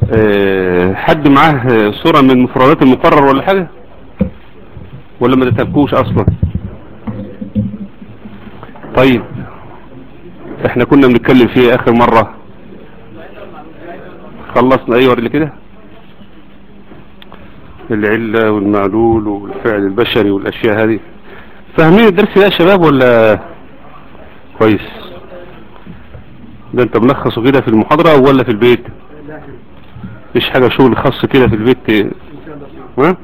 آه، حد معاه صورة من مفردات المقرر ولا حاجة ولا ما تتبكوش اصلا طيب احنا كنا بنتكلم فيه اخر مرة خلصنا ايه وري كده العلة والمعلول والفعل البشري والاشياء هذه فاهمين الدرس ده يا شباب ولا كويس ده انت ملخصه كده في المحاضرة ولا في البيت مفيش حاجة شغل خاص كده في البيت ها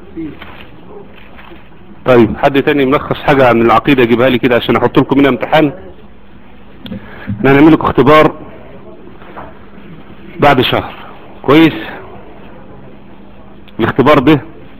طيب حد تاني ملخص حاجة عن العقيدة يجيبها لي كده عشان احط لكم منها امتحان احنا هنعمل لكم اختبار بعد شهر كويس الاختبار ده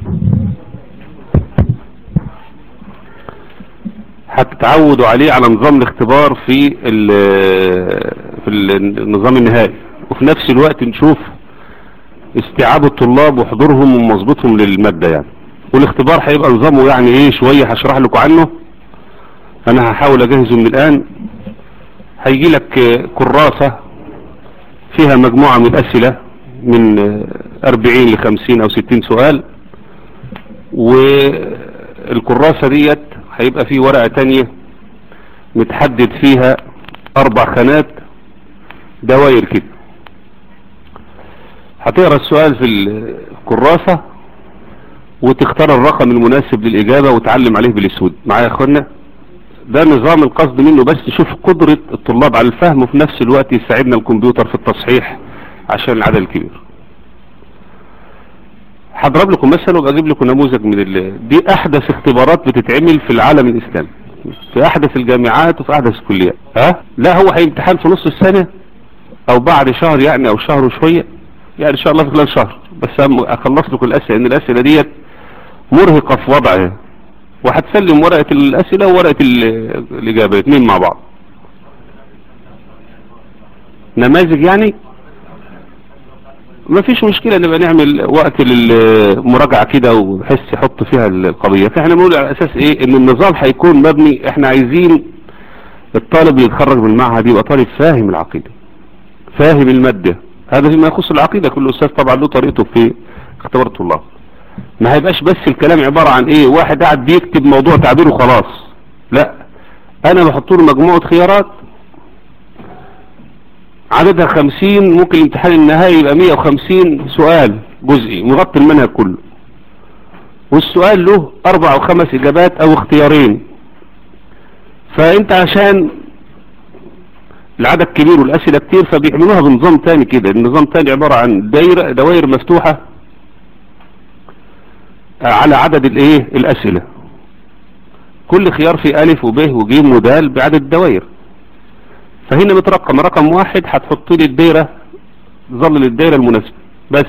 هتتعودوا عليه على نظام الاختبار في ال- في النظام النهائي وفي نفس الوقت نشوف استيعاب الطلاب وحضورهم ومظبوطهم للمادة يعني والاختبار هيبقى نظامه يعني ايه شوية هشرح لكم عنه انا هحاول اجهزه من الان هيجي لك كراسة فيها مجموعة من الاسئلة من اربعين لخمسين او ستين سؤال والكراسة ديت هيبقى فيه ورقة تانية متحدد فيها اربع خانات دواير كده هتقرا السؤال في الكراسة وتختار الرقم المناسب للإجابة وتعلم عليه بالاسود معايا يا اخوانا ده نظام القصد منه بس تشوف قدرة الطلاب على الفهم وفي نفس الوقت يساعدنا الكمبيوتر في التصحيح عشان العدد الكبير هضرب لكم مثلا وابقى اجيب لكم نموذج من ال... دي احدث اختبارات بتتعمل في العالم الاسلامي في احدث الجامعات وفي احدث الكليات ها لا هو هيمتحن في نص السنة او بعد شهر يعني او شهر وشوية يعني ان شاء الله في خلال شهر بس أم- اخلص لكم الاسئله ان الاسئله ديت مرهقه في وضعها وهتسلم ورقه الاسئله وورقه ال- الاجابه الاثنين مع بعض نماذج يعني ما فيش مشكلة نبقى نعمل وقت للمراجعة كده وبحس يحط فيها القضية فاحنا بنقول على اساس ايه ان النظام هيكون مبني احنا عايزين الطالب اللي يتخرج من المعهد يبقى طالب فاهم العقيدة فاهم المادة هذا فيما يخص العقيدة كل أستاذ طبعا له طريقته في اختبار الطلاب ما هيبقاش بس الكلام عبارة عن ايه واحد قاعد بيكتب موضوع تعبيره خلاص لا انا بحط له مجموعة خيارات عددها خمسين ممكن الامتحان النهائي يبقى مية وخمسين سؤال جزئي مغطي المنهج كله والسؤال له اربع او خمس اجابات او اختيارين فانت عشان العدد كبير والاسئله كتير فبيعملوها بنظام تاني كده النظام تاني عبارة عن دايرة دوائر مفتوحة على عدد الايه الاسئلة كل خيار فيه الف وب وج ودال بعدد الدوائر فهنا مترقم رقم واحد هتحط لي الدايرة ظل الدايرة المناسبة بس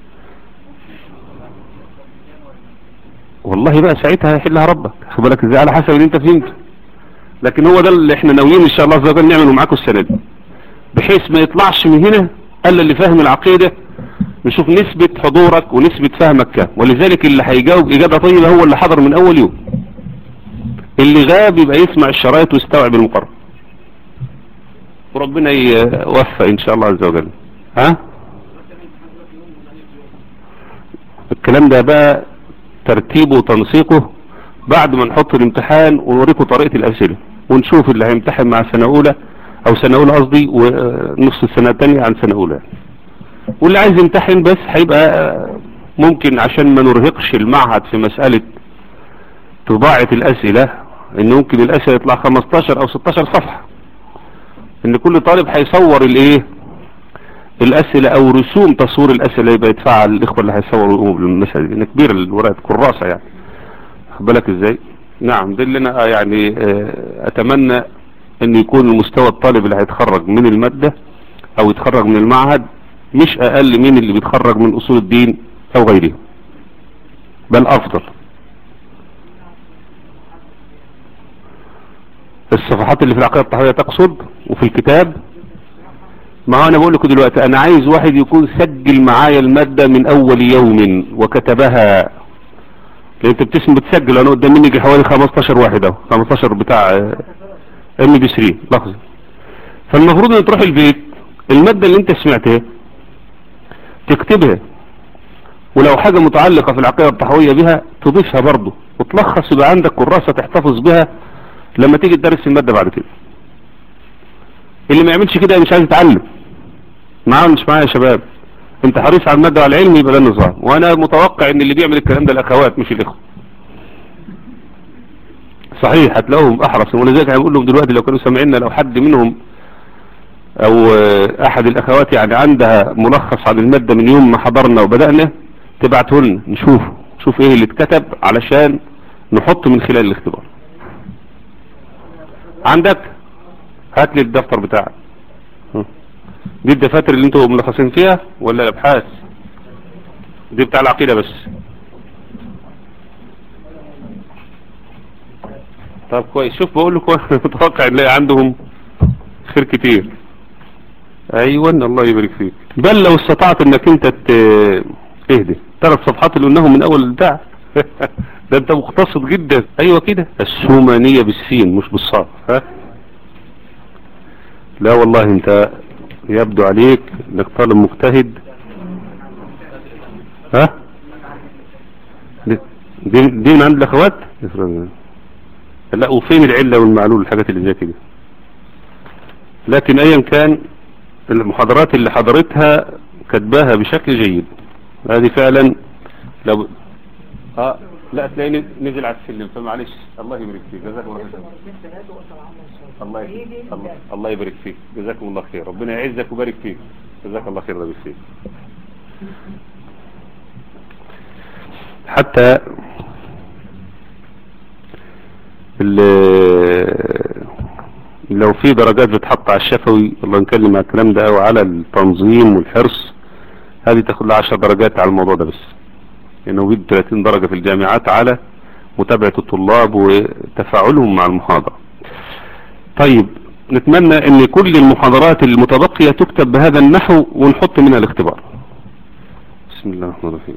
والله بقى ساعتها هيحلها ربك خد بالك ازاي على حسب اللي انت فهمته لكن هو ده اللي احنا ناويين ان شاء الله عز وجل نعمله معاكم السنة دي بحيث ما يطلعش من هنا الا اللي فاهم العقيدة نشوف نسبة حضورك ونسبة فهمك كام ولذلك اللي هيجاوب اجابة طيبة هو اللي حضر من اول يوم اللي غاب يبقى يسمع الشرايط ويستوعب المقرر وربنا يوفق ان شاء الله عز وجل ها الكلام ده بقى ترتيبه وتنسيقه بعد ما نحط الامتحان ونوريكم طريقة الاسئلة ونشوف اللي هيمتحن مع سنة اولى او سنة اولى قصدي ونص السنة التانية عن سنة اولى واللي عايز يمتحن بس هيبقى ممكن عشان ما نرهقش المعهد في مسألة طباعة الاسئلة ان ممكن الاسئلة يطلع 15 او 16 صفحة ان كل طالب هيصور الايه الاسئلة او رسوم تصوير الاسئلة يبقى يدفعها الاخوة اللي هيصوروا المسألة دي لان كبير الورقة كراسة يعني خد بالك ازاي نعم ده اللي انا يعني اتمنى ان يكون المستوى الطالب اللي هيتخرج من المادة او يتخرج من المعهد مش اقل من اللي بيتخرج من اصول الدين او غيره بل افضل الصفحات اللي في العقيدة الطحوية تقصد وفي الكتاب ما انا بقول لكم دلوقتي انا عايز واحد يكون سجل معايا المادة من اول يوم وكتبها لان انت بتسم بتسجل انا قدام مني حوالي 15 واحد اهو 15 بتاع ام بي 3 لحظة فالمفروض ان تروح البيت المادة اللي انت سمعتها تكتبها ولو حاجة متعلقة في العقيدة الطحوية بها تضيفها برضه وتلخص يبقى عندك كراسة تحتفظ بها لما تيجي تدرس المادة بعد كده اللي ما يعملش كده مش عايز يتعلم معاه مش معايا يا شباب انت حريص على المادة وعلى العلم يبقى ده النظام وانا متوقع ان اللي بيعمل الكلام ده الاخوات مش الاخوة صحيح هتلاقوهم احرص ولذلك هنقول لهم دلوقتي لو كانوا سامعيننا لو حد منهم او احد الاخوات يعني عندها ملخص عن المادة من يوم ما حضرنا وبدأنا تبعته لنا نشوفه نشوف ايه اللي اتكتب علشان نحط من خلال الاختبار عندك هات لي الدفتر بتاعك دي الدفاتر اللي انتوا ملخصين فيها ولا الابحاث دي بتاع العقيدة بس طب كويس شوف بقول لكم متوقع نلاقي عندهم خير كتير ايوه الله يبارك فيك بل لو استطعت انك انت اهدي ثلاث صفحات اللي قلناهم من اول البتاع ده انت مقتصد جدا ايوه كده السومانية بالسين مش بالصاد ها لا والله انت يبدو عليك انك طالب مجتهد ها دي, دي من عند الاخوات لا وفين العلة والمعلول الحاجات اللي زي كده لكن ايا كان المحاضرات اللي حضرتها كتباها بشكل جيد هذه فعلا لو اه لا تلاقيني نزل على السلم فمعلش الله يبارك فيك جزاك الله خير الله الله الله يبارك فيك جزاكم الله خير ربنا يعزك ويبارك فيك جزاك الله خير ربي فيك حتى لو في درجات بتحط على الشفوي الله نكلم على الكلام ده او على التنظيم والحرص هذه تاخد لها 10 درجات على الموضوع ده بس لانه بيد 30 درجة في الجامعات على متابعة الطلاب وتفاعلهم مع المحاضرة طيب نتمنى ان كل المحاضرات المتبقية تكتب بهذا النحو ونحط منها الاختبار بسم الله الرحمن الرحيم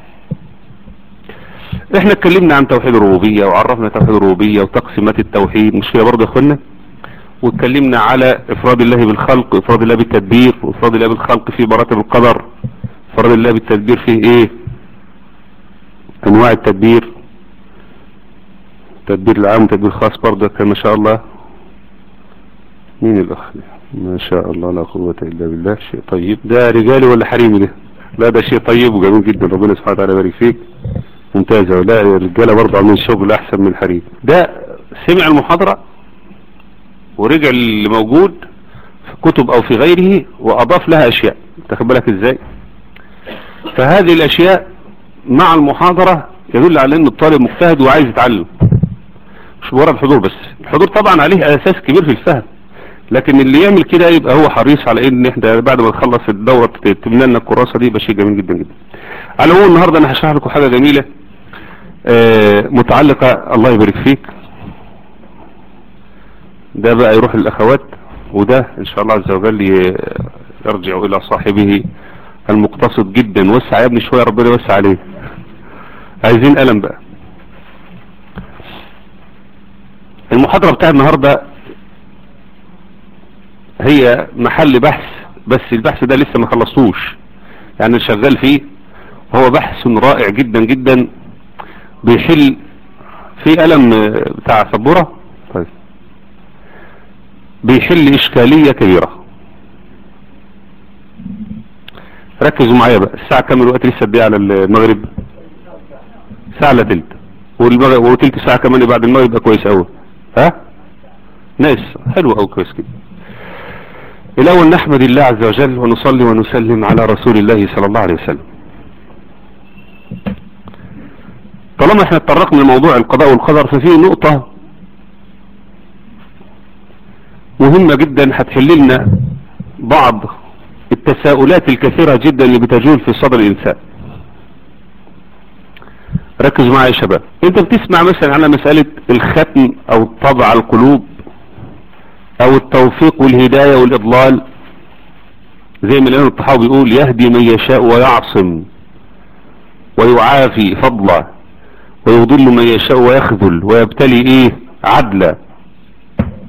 احنا اتكلمنا عن توحيد الربوبية وعرفنا توحيد الربوبية وتقسيمات التوحيد مش كده برضه يا اخوانا واتكلمنا على افراد الله بالخلق وافراد الله بالتدبير وافراد الله بالخلق في مراتب القدر افراد الله بالتدبير فيه ايه انواع التدبير تدبير العام تدبير خاص برضه كان ما شاء الله مين الاخ ما شاء الله لا قوة الا بالله شيء طيب ده رجالي ولا حريمي ده لا ده شيء طيب وجميل جدا ربنا سبحانه وتعالى يبارك فيك ممتازة لا الرجالة برضه عاملين شغل احسن من الحريم ده سمع المحاضرة ورجع اللي موجود في كتب او في غيره واضاف لها اشياء تاخد بالك ازاي فهذه الاشياء مع المحاضرة يدل على ان الطالب مجتهد وعايز يتعلم مش مجرد حضور بس الحضور طبعا عليه اساس كبير في الفهم لكن اللي يعمل كده يبقى هو حريص على ان احنا بعد ما نخلص الدورة تمنى لنا الكراسة دي يبقى شيء جميل جدا جدا على العموم النهاردة انا هشرح لكم حاجة جميلة آه متعلقة الله يبارك فيك ده بقى يروح للاخوات وده ان شاء الله عز وجل يرجع الى صاحبه المقتصد جدا وسع يا ابني شوية ربنا يوسع عليه عايزين قلم بقى المحاضرة بتاع النهاردة هي محل بحث بس البحث ده لسه ما خلصتوش يعني شغال فيه هو بحث رائع جدا جدا بيحل في قلم بتاع سبورة طيب بيحل اشكالية كبيرة ركزوا معايا بقى الساعة كام الوقت لسه قد ايه على المغرب ساعة الا تلت والمغرب وتلت ساعة كمان بعد المغرب يبقى كويس قوي ها ناس حلو قوي كويس كده الاول نحمد الله عز وجل ونصلي ونسلم على رسول الله صلى الله عليه وسلم طالما احنا اتطرقنا لموضوع القضاء والقدر ففي نقطة مهمة جدا هتحل لنا بعض التساؤلات الكثيرة جدا اللي بتجول في صدر الانسان ركزوا معايا يا شباب انت بتسمع مثلا على مسألة الختم او طبع القلوب او التوفيق والهداية والاضلال زي ما الامام الطحاوي بيقول يهدي من يشاء ويعصم ويعافي فضلا ويضل من يشاء ويخذل ويبتلي ايه عدلا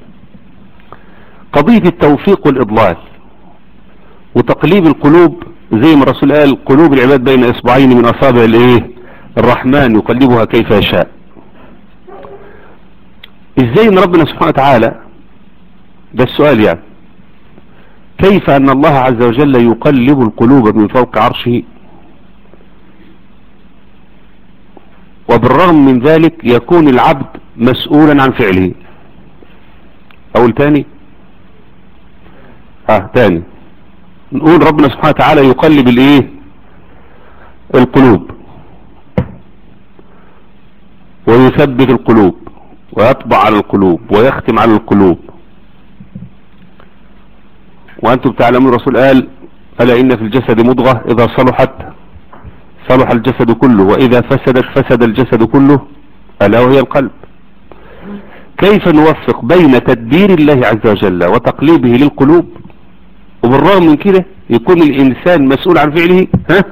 قضية التوفيق والاضلال وتقليب القلوب زي ما الرسول قال قلوب العباد بين اصبعين من اصابع الايه الرحمن يقلبها كيف يشاء ازاي ان ربنا سبحانه وتعالى ده السؤال يعني كيف ان الله عز وجل يقلب القلوب من فوق عرشه وبالرغم من ذلك يكون العبد مسؤولا عن فعله اقول تاني اه تاني نقول ربنا سبحانه وتعالى يقلب الايه القلوب ويثبت القلوب ويطبع على القلوب ويختم على القلوب وانتم تعلمون الرسول قال ألا إن في الجسد مضغة إذا صلحت صلح الجسد كله وإذا فسدت فسد الجسد كله ألا وهي القلب كيف نوفق بين تدبير الله عز وجل وتقليبه للقلوب وبالرغم من كده يكون الإنسان مسؤول عن فعله ها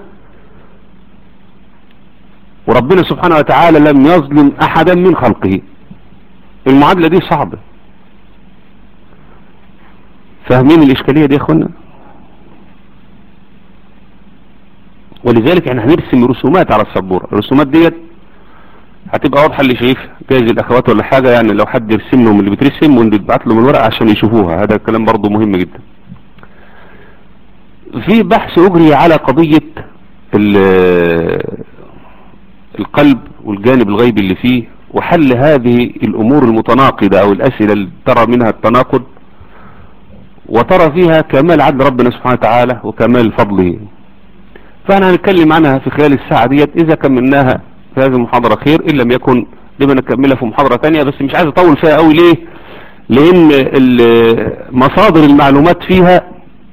وربنا سبحانه وتعالى لم يظلم أحدا من خلقه المعادلة دي صعبة فاهمين الإشكالية دي يا أخوانا ولذلك احنا هنرسم رسومات على السبورة الرسومات ديت هتبقى واضحة اللي شايفها جايز الاخوات ولا حاجة يعني لو حد يرسم لهم اللي بترسم ونبعت لهم الورقة عشان يشوفوها هذا الكلام برضو مهم جدا في بحث اجري على قضية القلب والجانب الغيبي اللي فيه وحل هذه الامور المتناقضة او الاسئلة اللي ترى منها التناقض وترى فيها كمال عدل ربنا سبحانه وتعالى وكمال فضله فاحنا هنتكلم عنها في خلال الساعة ديت اذا كملناها في هذه المحاضرة خير ان لم يكن لما نكملها في محاضرة تانية بس مش عايز اطول فيها قوي ليه لان مصادر المعلومات فيها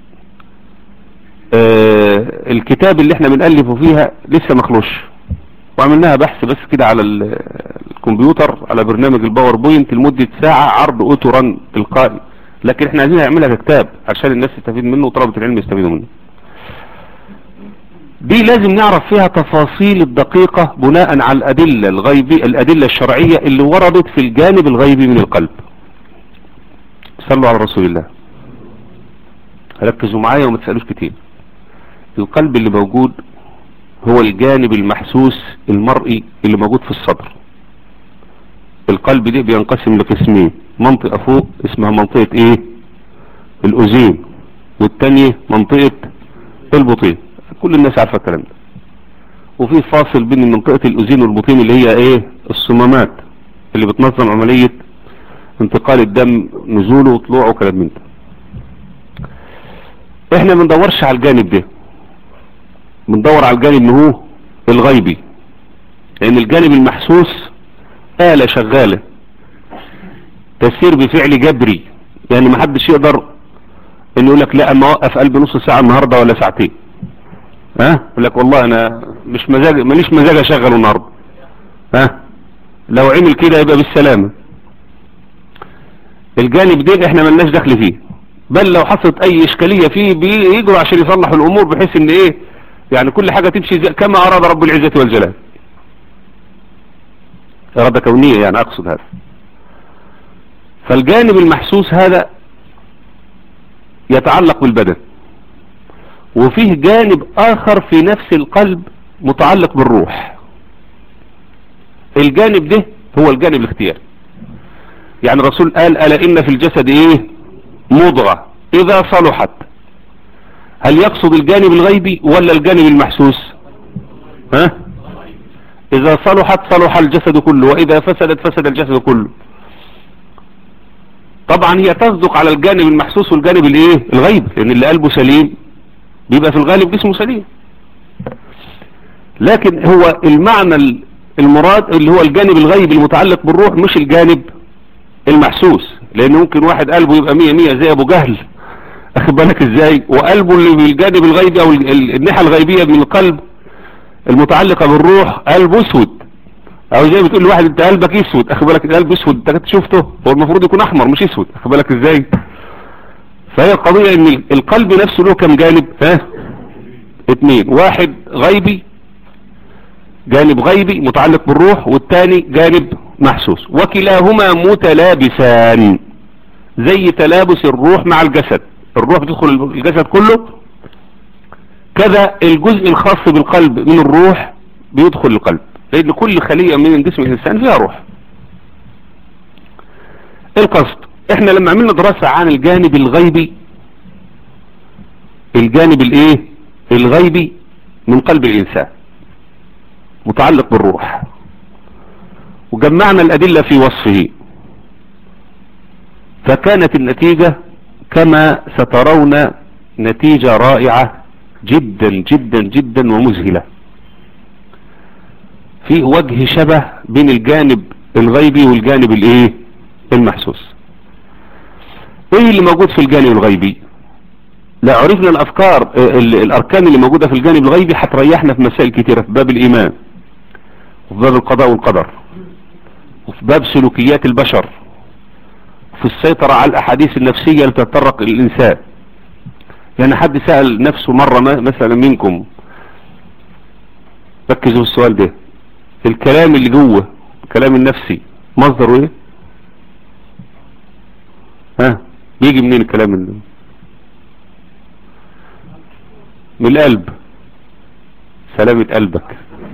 آه الكتاب اللي احنا بنألفه فيها لسه مخلوش وعملناها بحث بس كده على الكمبيوتر على برنامج الباوربوينت لمدة ساعة عرض اوتوران تلقائي لكن احنا عايزين نعملها ككتاب عشان الناس تستفيد منه وطلبة العلم يستفيدوا منه دي لازم نعرف فيها تفاصيل الدقيقة بناء على الأدلة الغيبي الأدلة الشرعية اللي وردت في الجانب الغيبي من القلب صلوا على رسول الله ركزوا معايا وما تسألوش كتير القلب اللي موجود هو الجانب المحسوس المرئي اللي موجود في الصدر القلب دي بينقسم لقسمين منطقة فوق اسمها منطقة ايه الاذين والتانية منطقة البطين كل الناس عارفة الكلام ده وفي فاصل بين منطقة الاذين والبطين اللي هي ايه الصمامات اللي بتنظم عملية انتقال الدم نزوله وطلوعه وكلام من ده احنا ما بندورش على الجانب ده بندور على الجانب اللي هو الغيبي لان الجانب المحسوس آلة شغالة تسير بفعل جبري يعني ما حدش يقدر انه يقول لك لا اما اوقف قلبي نص ساعة النهاردة ولا ساعتين ها يقول لك والله انا مش مزاج ماليش مزاج اشغله النهاردة ها لو عمل كده يبقى بالسلامة الجانب ده احنا ملناش دخل فيه بل لو حصلت اي اشكالية فيه بيجروا عشان يصلحوا الامور بحيث ان ايه يعني كل حاجة تمشي زي كما اراد رب العزة والجلال ارادة كونية يعني اقصد هذا فالجانب المحسوس هذا يتعلق بالبدن وفيه جانب اخر في نفس القلب متعلق بالروح الجانب ده هو الجانب الاختياري يعني الرسول قال ألا إن في الجسد إيه مضغة إذا صلحت هل يقصد الجانب الغيبي ولا الجانب المحسوس ها إذا صلحت صلح الجسد كله وإذا فسدت فسد الجسد كله طبعا هي تصدق على الجانب المحسوس والجانب الايه الغيب لان اللي قلبه سليم بيبقى في الغالب جسمه سليم لكن هو المعنى المراد اللي هو الجانب الغيبي المتعلق بالروح مش الجانب المحسوس لان ممكن واحد قلبه يبقى مية مية زي ابو جهل اخد بالك ازاي وقلبه اللي بالجانب الغيبي او الناحية الغيبية من القلب المتعلقة بالروح قلبه اسود او زي بتقول لواحد انت قلبك اسود اخد بالك القلب اسود انت كنت شفته هو المفروض يكون احمر مش اسود اخد بالك ازاي فهي القضية ان القلب نفسه له كم جانب ها اتنين واحد غيبي جانب غيبي متعلق بالروح والتاني جانب محسوس وكلاهما متلابسان زي تلابس الروح مع الجسد الروح بتدخل الجسد كله كذا الجزء الخاص بالقلب من الروح بيدخل القلب لان كل خلية من جسم الانسان فيها روح القصد احنا لما عملنا دراسة عن الجانب الغيبي الجانب الايه الغيبي من قلب الانسان متعلق بالروح وجمعنا الادلة في وصفه فكانت النتيجة كما سترون نتيجة رائعة جدا جدا جدا ومذهلة في وجه شبه بين الجانب الغيبي والجانب الايه المحسوس ايه اللي موجود في الجانب الغيبي لا عرفنا الافكار الاركان اللي موجودة في الجانب الغيبي هتريحنا في مسائل كتيرة في باب الايمان وفي باب القضاء والقدر وفي باب سلوكيات البشر في السيطرة على الاحاديث النفسية اللي تتطرق الانسان يعني حد سأل نفسه مرة مثلا منكم ركزوا في السؤال ده الكلام اللي جوه الكلام النفسي مصدره ايه ها يجي منين الكلام اللي من القلب سلامة قلبك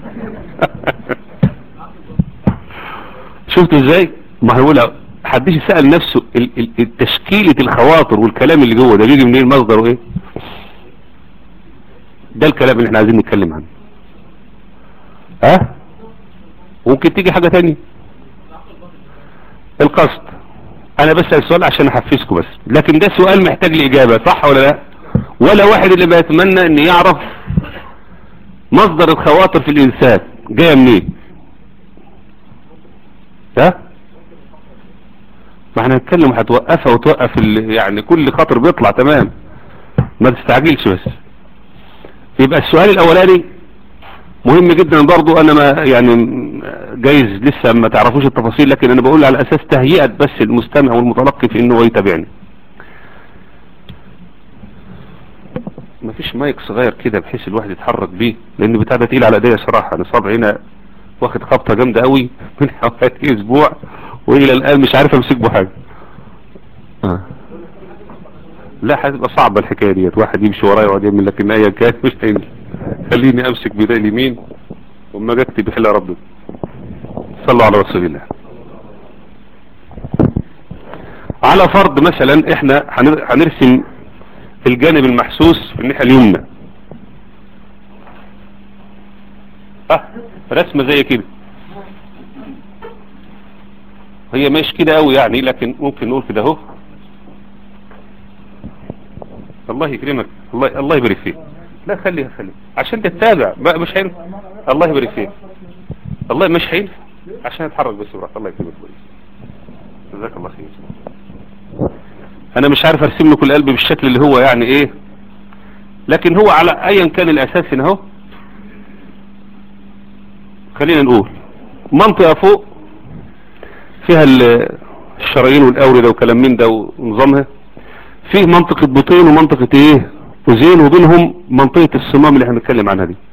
شفت ازاي ما هقول حدش سأل نفسه التشكيلة الخواطر والكلام اللي جوه ده بيجي منين مصدره ايه ده الكلام اللي احنا عايزين نتكلم عنه ها ممكن تيجي حاجة تانية القصد انا بسأل سؤال عشان احفزكم بس لكن ده سؤال محتاج لاجابة صح ولا لا ولا واحد اللي بيتمنى ان يعرف مصدر الخواطر في الانسان جاية منين ها ما احنا هنتكلم هتوقفها وتوقف يعني كل خاطر بيطلع تمام ما تستعجلش بس يبقى السؤال الاولاني مهم جدا برضو انا ما يعني جايز لسه ما تعرفوش التفاصيل لكن انا بقول على اساس تهيئة بس المستمع والمتلقي في انه يتابعني ما فيش مايك صغير كده بحيث الواحد يتحرك بيه لان بتاع ده تقيل على ايديا صراحة انا صابعي هنا واخد خبطة جامدة قوي من حوالي اسبوع والى الان مش عارف امسك به حاجة آه. لا هتبقى صعبة الحكاية ديت واحد يمشي ورايا ويقعد يعمل لكن ايا كان مش هينفع خليني امسك بيدي اليمين وما جت بحل ربي صلوا على رسول الله على فرض مثلا احنا هنرسم الجانب المحسوس في الناحية اليمنى اه رسمة زي كده هي مش كده قوي يعني لكن ممكن نقول كده اهو الله يكرمك الله الله يبارك فيك لا خليها خليها عشان تتابع بقى مش هينفع الله يبارك فيك الله مش هينفع عشان اتحرك بس براحتك الله يكرمك كويس جزاك الله خير انا مش عارف ارسم لكم القلب بالشكل اللي هو يعني ايه لكن هو على ايا كان الاساس هنا اهو خلينا نقول منطقة فوق فيها الشرايين والاوردة وكلام من ده ونظامها فيه منطقة بطين ومنطقة ايه وزين وبينهم منطقة الصمام اللي احنا بنتكلم عنها دي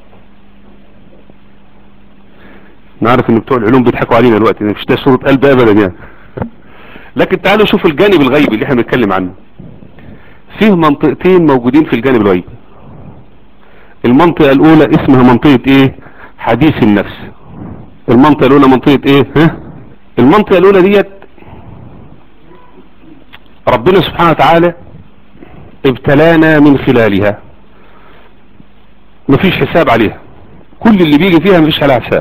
نعرف ان بتوع العلوم بيضحكوا علينا دلوقتي مش ده صورة قلب ابدا يعني لكن تعالوا شوفوا الجانب الغيبي اللي احنا بنتكلم عنه فيه منطقتين موجودين في الجانب الغيبي المنطقة الاولى اسمها منطقة ايه حديث النفس المنطقة الاولى منطقة ايه ها المنطقة الاولى ديت ربنا سبحانه وتعالى ابتلانا من خلالها مفيش حساب عليها كل اللي بيجي فيها مفيش عليها حساب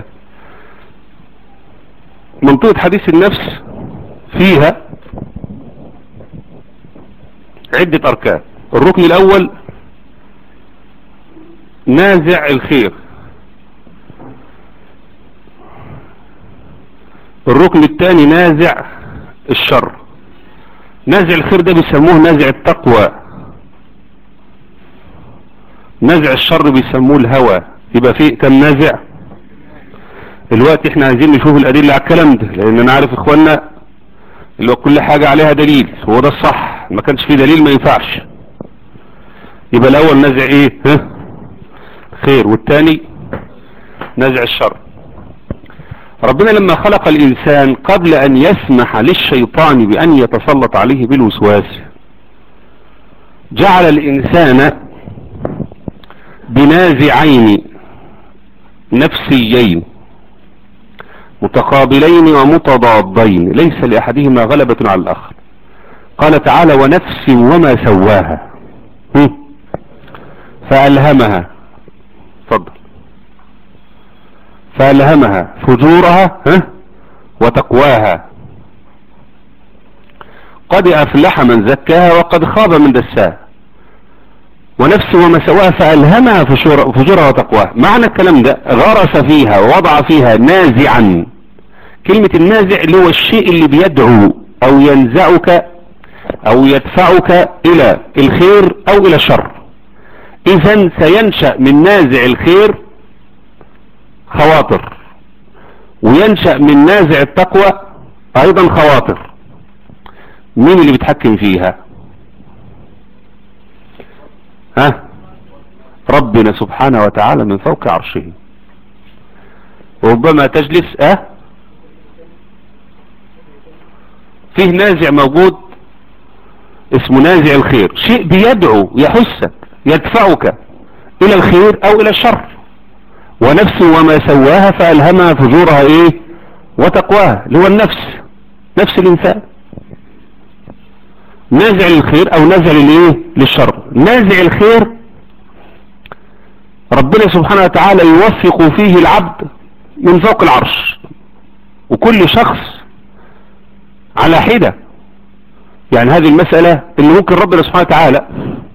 منطقة حديث النفس فيها عدة اركان الركن الاول نازع الخير الركن الثاني نازع الشر نازع الخير ده بيسموه نازع التقوى نازع الشر بيسموه الهوى يبقى فيه كم نازع الوقت احنا عايزين نشوف الادلة على الكلام ده لان انا عارف اخواننا اللي هو كل حاجة عليها دليل هو ده الصح ما كانش فيه دليل ما ينفعش يبقى الاول نازع ايه ها خير والتاني نازع الشر ربنا لما خلق الانسان قبل ان يسمح للشيطان بان يتسلط عليه بالوسواس جعل الانسان بنازعين نفسيين متقابلين ومتضادين ليس لأحدهما غلبة على الآخر قال تعالى ونفس وما سواها هم. فألهمها تفضل فألهمها فجورها ها وتقواها قد أفلح من زكاها وقد خاب من دساها ونفس وما سواها فألهمها فجور- فجورها وتقواها معنى الكلام ده غرس فيها ووضع فيها نازعا كلمة النازع اللي هو الشيء اللي بيدعو أو ينزعك أو يدفعك إلى الخير أو إلى الشر إذا سينشأ من نازع الخير خواطر وينشأ من نازع التقوى أيضا خواطر مين اللي بيتحكم فيها ها ربنا سبحانه وتعالى من فوق عرشه وربما تجلس اه فيه نازع موجود اسمه نازع الخير شيء بيدعو يحثك يدفعك الى الخير او الى الشر ونفس وما سواها فألهمها فجورها ايه وتقواها اللي هو النفس نفس الانسان نازع للخير او نازع للايه للشر نازع الخير ربنا سبحانه وتعالى يوفق فيه العبد من فوق العرش وكل شخص على حدة يعني هذه المسألة اللي ممكن ربنا سبحانه وتعالى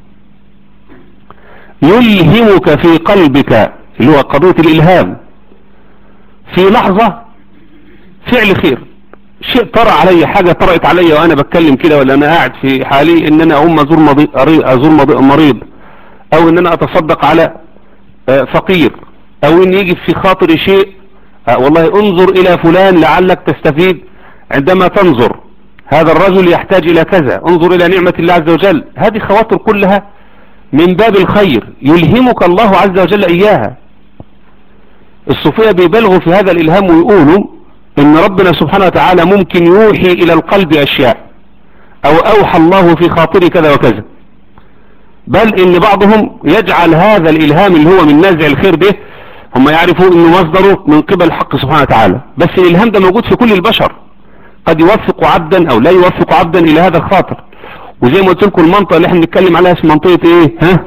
يلهمك في قلبك اللي هو قضية الإلهام في لحظة فعل خير شيء طرأ علي حاجة طرأت علي وأنا بتكلم كده ولا أنا قاعد في حالي إن أنا أقوم أزور مريض, أزور مريض أو إن أنا أتصدق على فقير أو إن يجي في خاطري شيء والله انظر إلى فلان لعلك تستفيد عندما تنظر هذا الرجل يحتاج إلى كذا انظر إلى نعمة الله عز وجل هذه خواطر كلها من باب الخير يلهمك الله عز وجل إياها الصوفية بيبالغوا في هذا الإلهام ويقولوا إن ربنا سبحانه وتعالى ممكن يوحي إلى القلب أشياء أو أوحى الله في خاطري كذا وكذا بل إن بعضهم يجعل هذا الإلهام اللي هو من نازع الخير به هم يعرفوا إنه مصدره من قبل الحق سبحانه وتعالى بس الإلهام ده موجود في كل البشر قد يوفق عبدا أو لا يوفق عبدا إلى هذا الخاطر وزي ما قلت لكم المنطقة اللي احنا بنتكلم عليها اسم منطقة ايه ها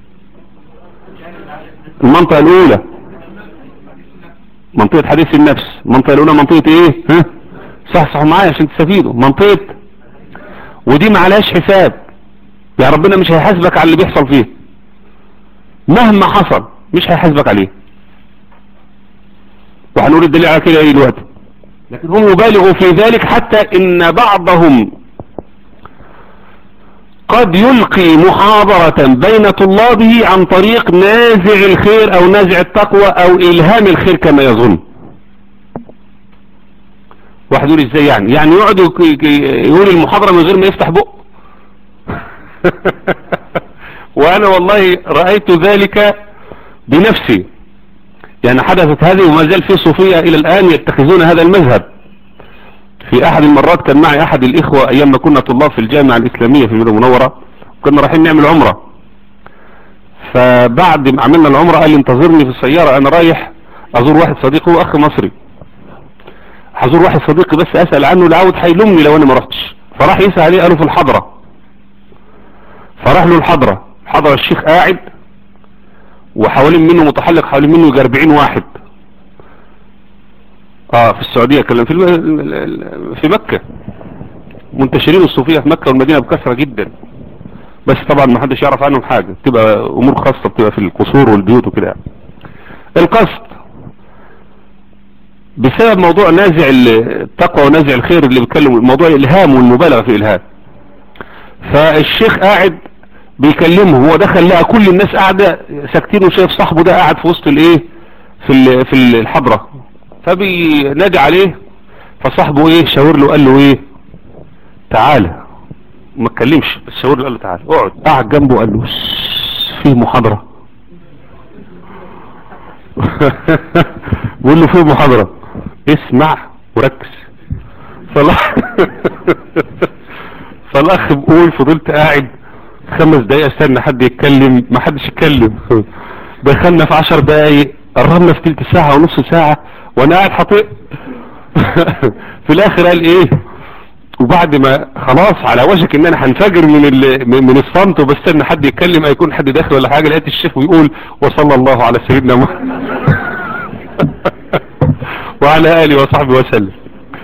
المنطقة الاولى منطقة حديث النفس المنطقة الاولى منطقة ايه ها صح صح معايا عشان تستفيدوا منطقة ودي معلاش حساب يا ربنا مش هيحاسبك على اللي بيحصل فيه مهما حصل مش هيحاسبك عليه وهنقول الدليل على كده ايه دلوقتي لكن هم يبالغوا في ذلك حتى ان بعضهم قد يلقي محاضرة بين طلابه عن طريق نازع الخير او نازع التقوى او الهام الخير كما يظن واحد يقول ازاي يعني يعني يقعد يقول المحاضرة من غير ما يفتح بق وانا والله رأيت ذلك بنفسي يعني حدثت هذه وما زال في صوفية الى الان يتخذون هذا المذهب في احد المرات كان معي احد الاخوة ايام ما كنا طلاب في الجامعة الاسلامية في المدينة المنورة كنا رايحين نعمل عمرة فبعد ما عملنا العمرة قال لي انتظرني في السيارة انا رايح ازور واحد صديقي هو اخ مصري هزور واحد صديقي بس اسأل عنه العود هيلومني لو انا ما رحتش فراح يسأل عليه قالوا في الحضرة فراح له الحضرة الحضرة الشيخ قاعد وحوالين منه متحلق حوالين منه يجي 40 واحد اه في السعودية كلام في الم... في مكة منتشرين الصوفية في مكة والمدينة بكثرة جدا بس طبعا ما حدش يعرف عنهم حاجة بتبقى امور خاصة بتبقى في القصور والبيوت وكده القصد بسبب موضوع نازع التقوى ونازع الخير اللي بيتكلم موضوع الالهام والمبالغة في الالهام فالشيخ قاعد بيكلمه هو دخل لقى كل الناس قاعدة ساكتين وشايف صاحبه ده قاعد في وسط الايه في في الحضرة فبينادي عليه فصاحبه ايه شاور له قال له ايه تعالى ما اتكلمش بس شاور له قال له تعالى اقعد قعد جنبه قال له في محاضرة بيقول له في محاضرة اسمع وركز فالاخ فالاخ بقول فضلت قاعد خمس دقايق استنى حد يتكلم ما حدش يتكلم دخلنا في عشر دقايق قربنا في تلت ساعة ونص ساعة وانا قاعد حاطط في الاخر قال ايه وبعد ما خلاص على وشك ان انا هنفجر من ال... من من الصمت وبستنى حد يتكلم هيكون حد داخل ولا حاجة لقيت الشيخ بيقول وصلى الله على سيدنا محمد وعلى اله وصحبه وسلم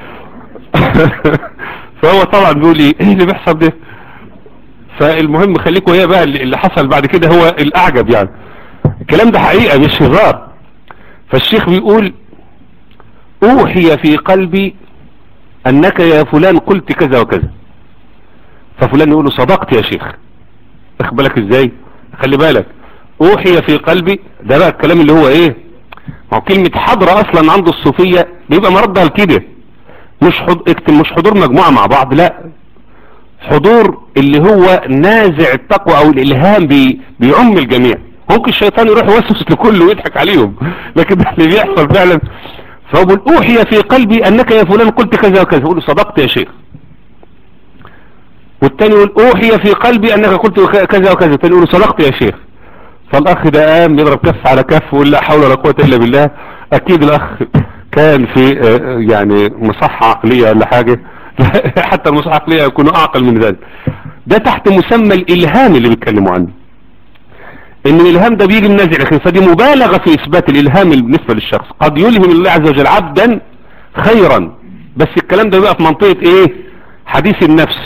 فهو طبعا بيقول ايه ايه اللي بيحصل ده فالمهم خليكوا هي بقى اللي اللي حصل بعد كده هو الاعجب يعني الكلام ده حقيقة مش هزار فالشيخ بيقول اوحي في قلبي انك يا فلان قلت كذا وكذا ففلان يقول له صدقت يا شيخ اخد بالك ازاي خلي بالك اوحي في قلبي ده بقى الكلام اللي هو ايه ما هو كلمة حضرة اصلا عند الصوفية بيبقى مردها لكده مش حض... اكتب مش حضور مجموعة مع بعض لا حضور اللي هو نازع التقوى او الالهام بي... بيعم الجميع ممكن الشيطان يروح يوسوس لكل ويضحك عليهم لكن ده اللي بيحصل فعلا فهو بيقول اوحي في قلبي انك يا فلان قلت كذا وكذا يقول له صدقت يا شيخ والتاني يقول اوحي في قلبي انك قلت كذا وكذا التاني يقول له صدقت يا شيخ فالاخ ده قام يضرب كف على كف ويقول لا حول ولا قوه الا بالله اكيد الاخ كان في آه، يعني مصحة عقلية ولا حاجة حتى المصحة عقلية يكونوا اعقل من ذلك ده تحت مسمى الالهام اللي بيتكلموا عنه ان الالهام ده بيجي من نازع الخير فدي مبالغة في اثبات الالهام بالنسبة للشخص قد يلهم الله عز وجل عبدا خيرا بس الكلام ده بقى في منطقة ايه حديث النفس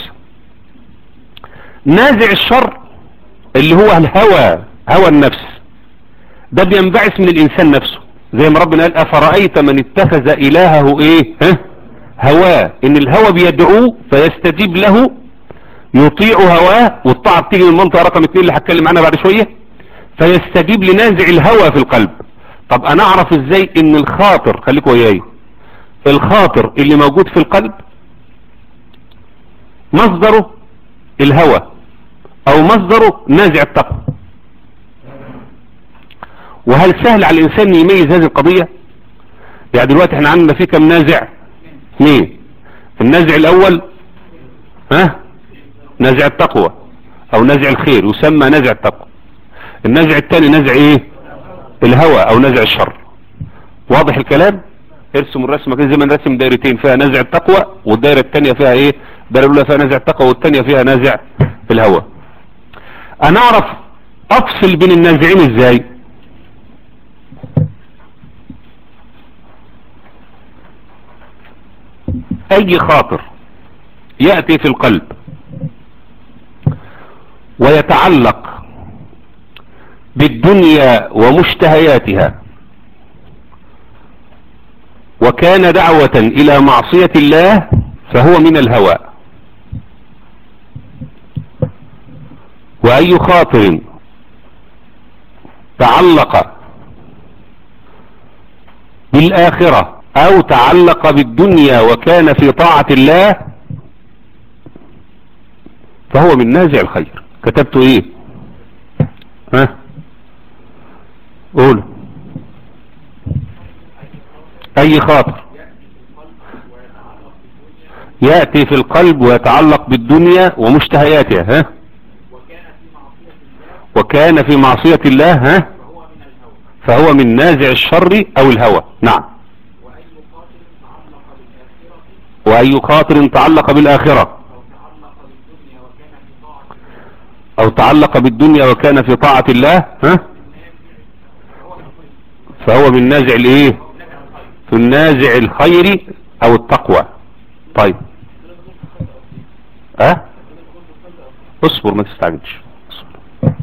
نازع الشر اللي هو الهوى هوى النفس ده بينبعث من الانسان نفسه زي ما ربنا قال افرأيت من اتخذ الهه ايه ها هواه ان الهوى بيدعوه فيستجيب له يطيع هواه والطاعة بتيجي من المنطقة رقم اتنين اللي هتكلم عنها بعد شوية فيستجيب لنازع الهوى في القلب طب انا اعرف ازاي ان الخاطر خليكوا وياي الخاطر اللي موجود في القلب مصدره الهوى او مصدره نازع التقوى وهل سهل على الانسان يميز هذه القضية يعني دلوقتي احنا عندنا في كم نازع اثنين النازع الاول ها نازع التقوى او نازع الخير يسمى نازع التقوى النازع الثاني نازع ايه الهوى او نازع الشر واضح الكلام ارسم الرسمة كده زي ما نرسم دايرتين فيها نازع التقوى والدايرة الثانية فيها ايه الدايرة الاولى فيها نازع التقوى والثانية فيها نازع الهوى انا اعرف افصل بين النازعين ازاي اي خاطر يأتي في القلب ويتعلق بالدنيا ومشتهياتها وكان دعوة الى معصية الله فهو من الهوى واي خاطر تعلق بالاخرة او تعلق بالدنيا وكان في طاعة الله فهو من نازع الخير كتبت ايه ها قول اي خاطر يأتي في القلب ويتعلق بالدنيا ومشتهياتها ها وكان في معصية الله ها فهو من نازع الشر او الهوى نعم واي خاطر تعلق بالاخرة او تعلق بالدنيا وكان في طاعة الله ها فهو من نازع الايه في النازع الخير او التقوى طيب ها أه؟ اصبر ما تستعجلش اصبر.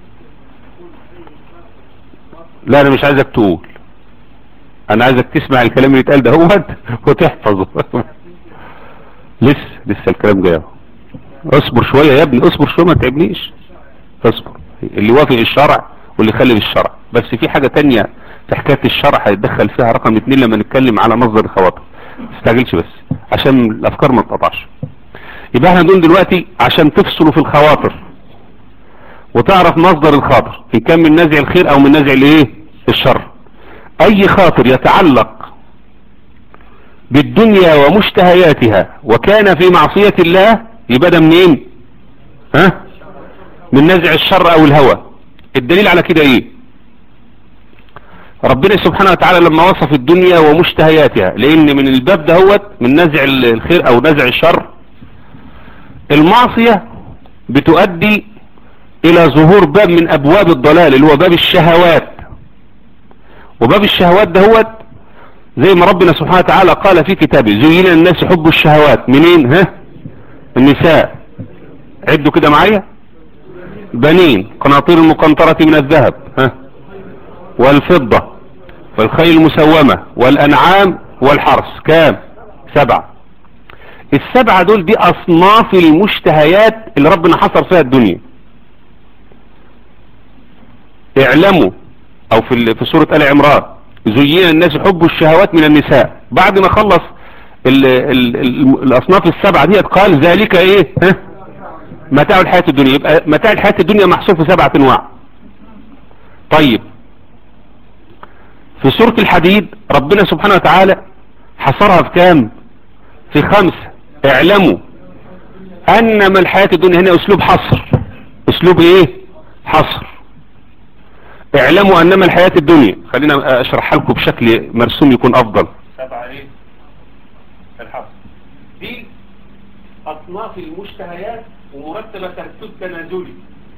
لا انا مش عايزك تقول انا عايزك تسمع الكلام اللي اتقال ده هو وتحفظه لسه لسه الكلام جاي اصبر شوية يا ابني اصبر شوية ما تعبنيش اصبر اللي وافق الشرع واللي خلف الشرع بس في حاجة تانية في حكاية الشرع هيتدخل فيها رقم اتنين لما نتكلم على مصدر الخواطر تستعجلش بس عشان الافكار ما تقطعش يبقى احنا نقول دلوقتي عشان تفصلوا في الخواطر وتعرف مصدر الخاطر ان كان من نازع الخير او من نازع الايه الشر اي خاطر يتعلق بالدنيا ومشتهياتها وكان في معصية الله يبقى ده منين ها من نزع الشر او الهوى الدليل على كده ايه ربنا سبحانه وتعالى لما وصف الدنيا ومشتهياتها لان من الباب دهوت من نزع الخير او نزع الشر المعصية بتؤدي الى ظهور باب من ابواب الضلال اللي هو باب الشهوات وباب الشهوات دهوت زي ما ربنا سبحانه وتعالى قال في كتابه زين الناس حب الشهوات منين ها النساء عدوا كده معايا بنين قناطير المقنطرة من الذهب ها والفضة والخيل المسومة والأنعام والحرس كام سبعة السبعة دول دي أصناف المشتهيات اللي ربنا حصر فيها الدنيا اعلموا أو في في سورة آل عمران زين الناس حب الشهوات من النساء بعد ما خلص ال ال ال الأصناف السبعة دي قال ذلك ايه ها متاع الحياة الدنيا يبقى متاع الحياة الدنيا محصور في سبعة انواع طيب في سورة الحديد ربنا سبحانه وتعالى حصرها في كام في خمسة اعلموا انما الحياة الدنيا هنا اسلوب حصر اسلوب ايه حصر اعلموا انما الحياة الدنيا خلينا اشرحها لكم بشكل مرسوم يكون افضل سبعة ايه الحصر دي اصناف المشتهيات ومرتبة ترتيب تنازلي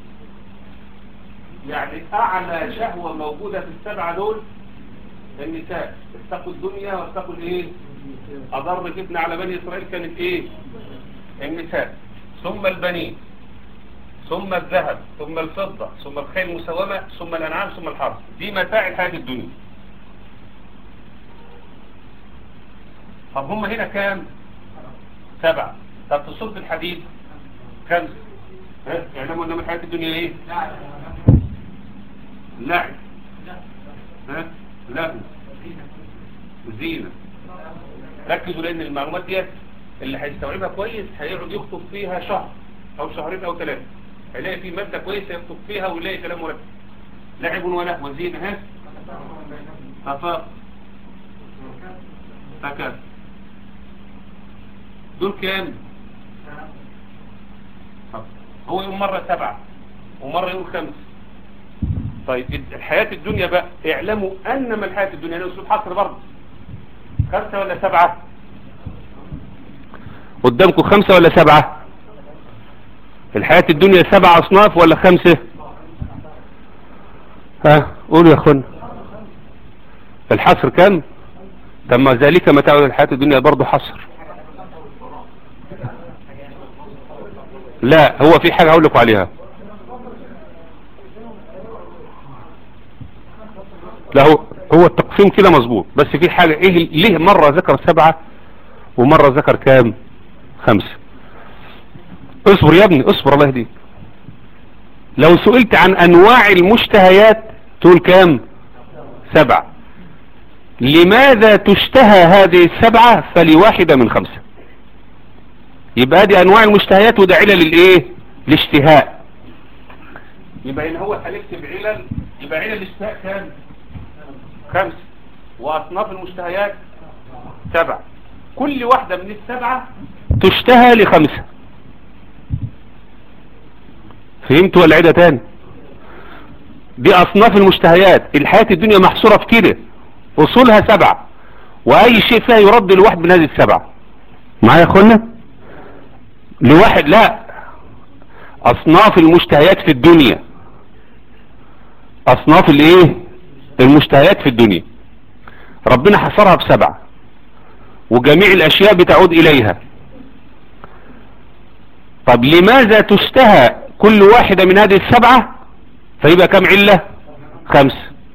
يعني اعلى شهوة موجودة في السبعة دول النساء اتقوا الدنيا واتقوا الايه اضر فتنة على بني اسرائيل كانت ايه النساء ثم البنين ثم الذهب ثم الفضة ثم الخيل المسومة ثم الانعام ثم الحرث دي متاع الحياة الدنيا طب هم هنا كام سبعة طب في سورة الحديد خمسة ها اعلموا انما الحياة الدنيا ايه لعب ها لا زينة ركزوا لان المعلومات دي اللي هيستوعبها كويس هيقعد يخطب فيها شهر او شهرين او ثلاثة هيلاقي في مادة كويسة يخطب فيها ويلاقي كلام مرتب لعب ولهو زينة ها صفاء فكر دول كام هو يقول مرة سبعة ومرة يقول خمس طيب الحياة الدنيا بقى اعلموا انما الحياة الدنيا له اسلوب حصر برضه خمسة ولا سبعة قدامكم خمسة ولا سبعة الحياة الدنيا سبع اصناف ولا خمسة ها قولوا يا اخوانا الحصر كم تم ذلك متاع الحياة الدنيا برضه حصر لا هو في حاجة هقول لكم عليها لا هو هو التقسيم كده مظبوط بس في حاجة ايه ليه مرة ذكر سبعة ومرة ذكر كام خمسة اصبر يا ابني اصبر الله يهديك لو سئلت عن انواع المشتهيات تقول كام سبعة لماذا تشتهى هذه السبعة فلواحدة من خمسة يبقى دي انواع المشتهيات وده علل الايه الاشتهاء يبقى ان هو هنكتب علل يبقى علل الاشتهاء كام خمس واصناف المشتهيات سبع كل واحدة من السبعة تشتهى لخمسة فهمت ولا عيدة تاني دي اصناف المشتهيات الحياة الدنيا محصورة في كده اصولها سبعة واي شيء فيها يرد لواحد من هذه السبعة معايا يا اخوانا لواحد لا اصناف المشتهيات في الدنيا اصناف الايه المشتهيات في الدنيا ربنا حصرها بسبعة وجميع الاشياء بتعود اليها طب لماذا تشتهى كل واحدة من هذه السبعة فيبقى كم علة خمس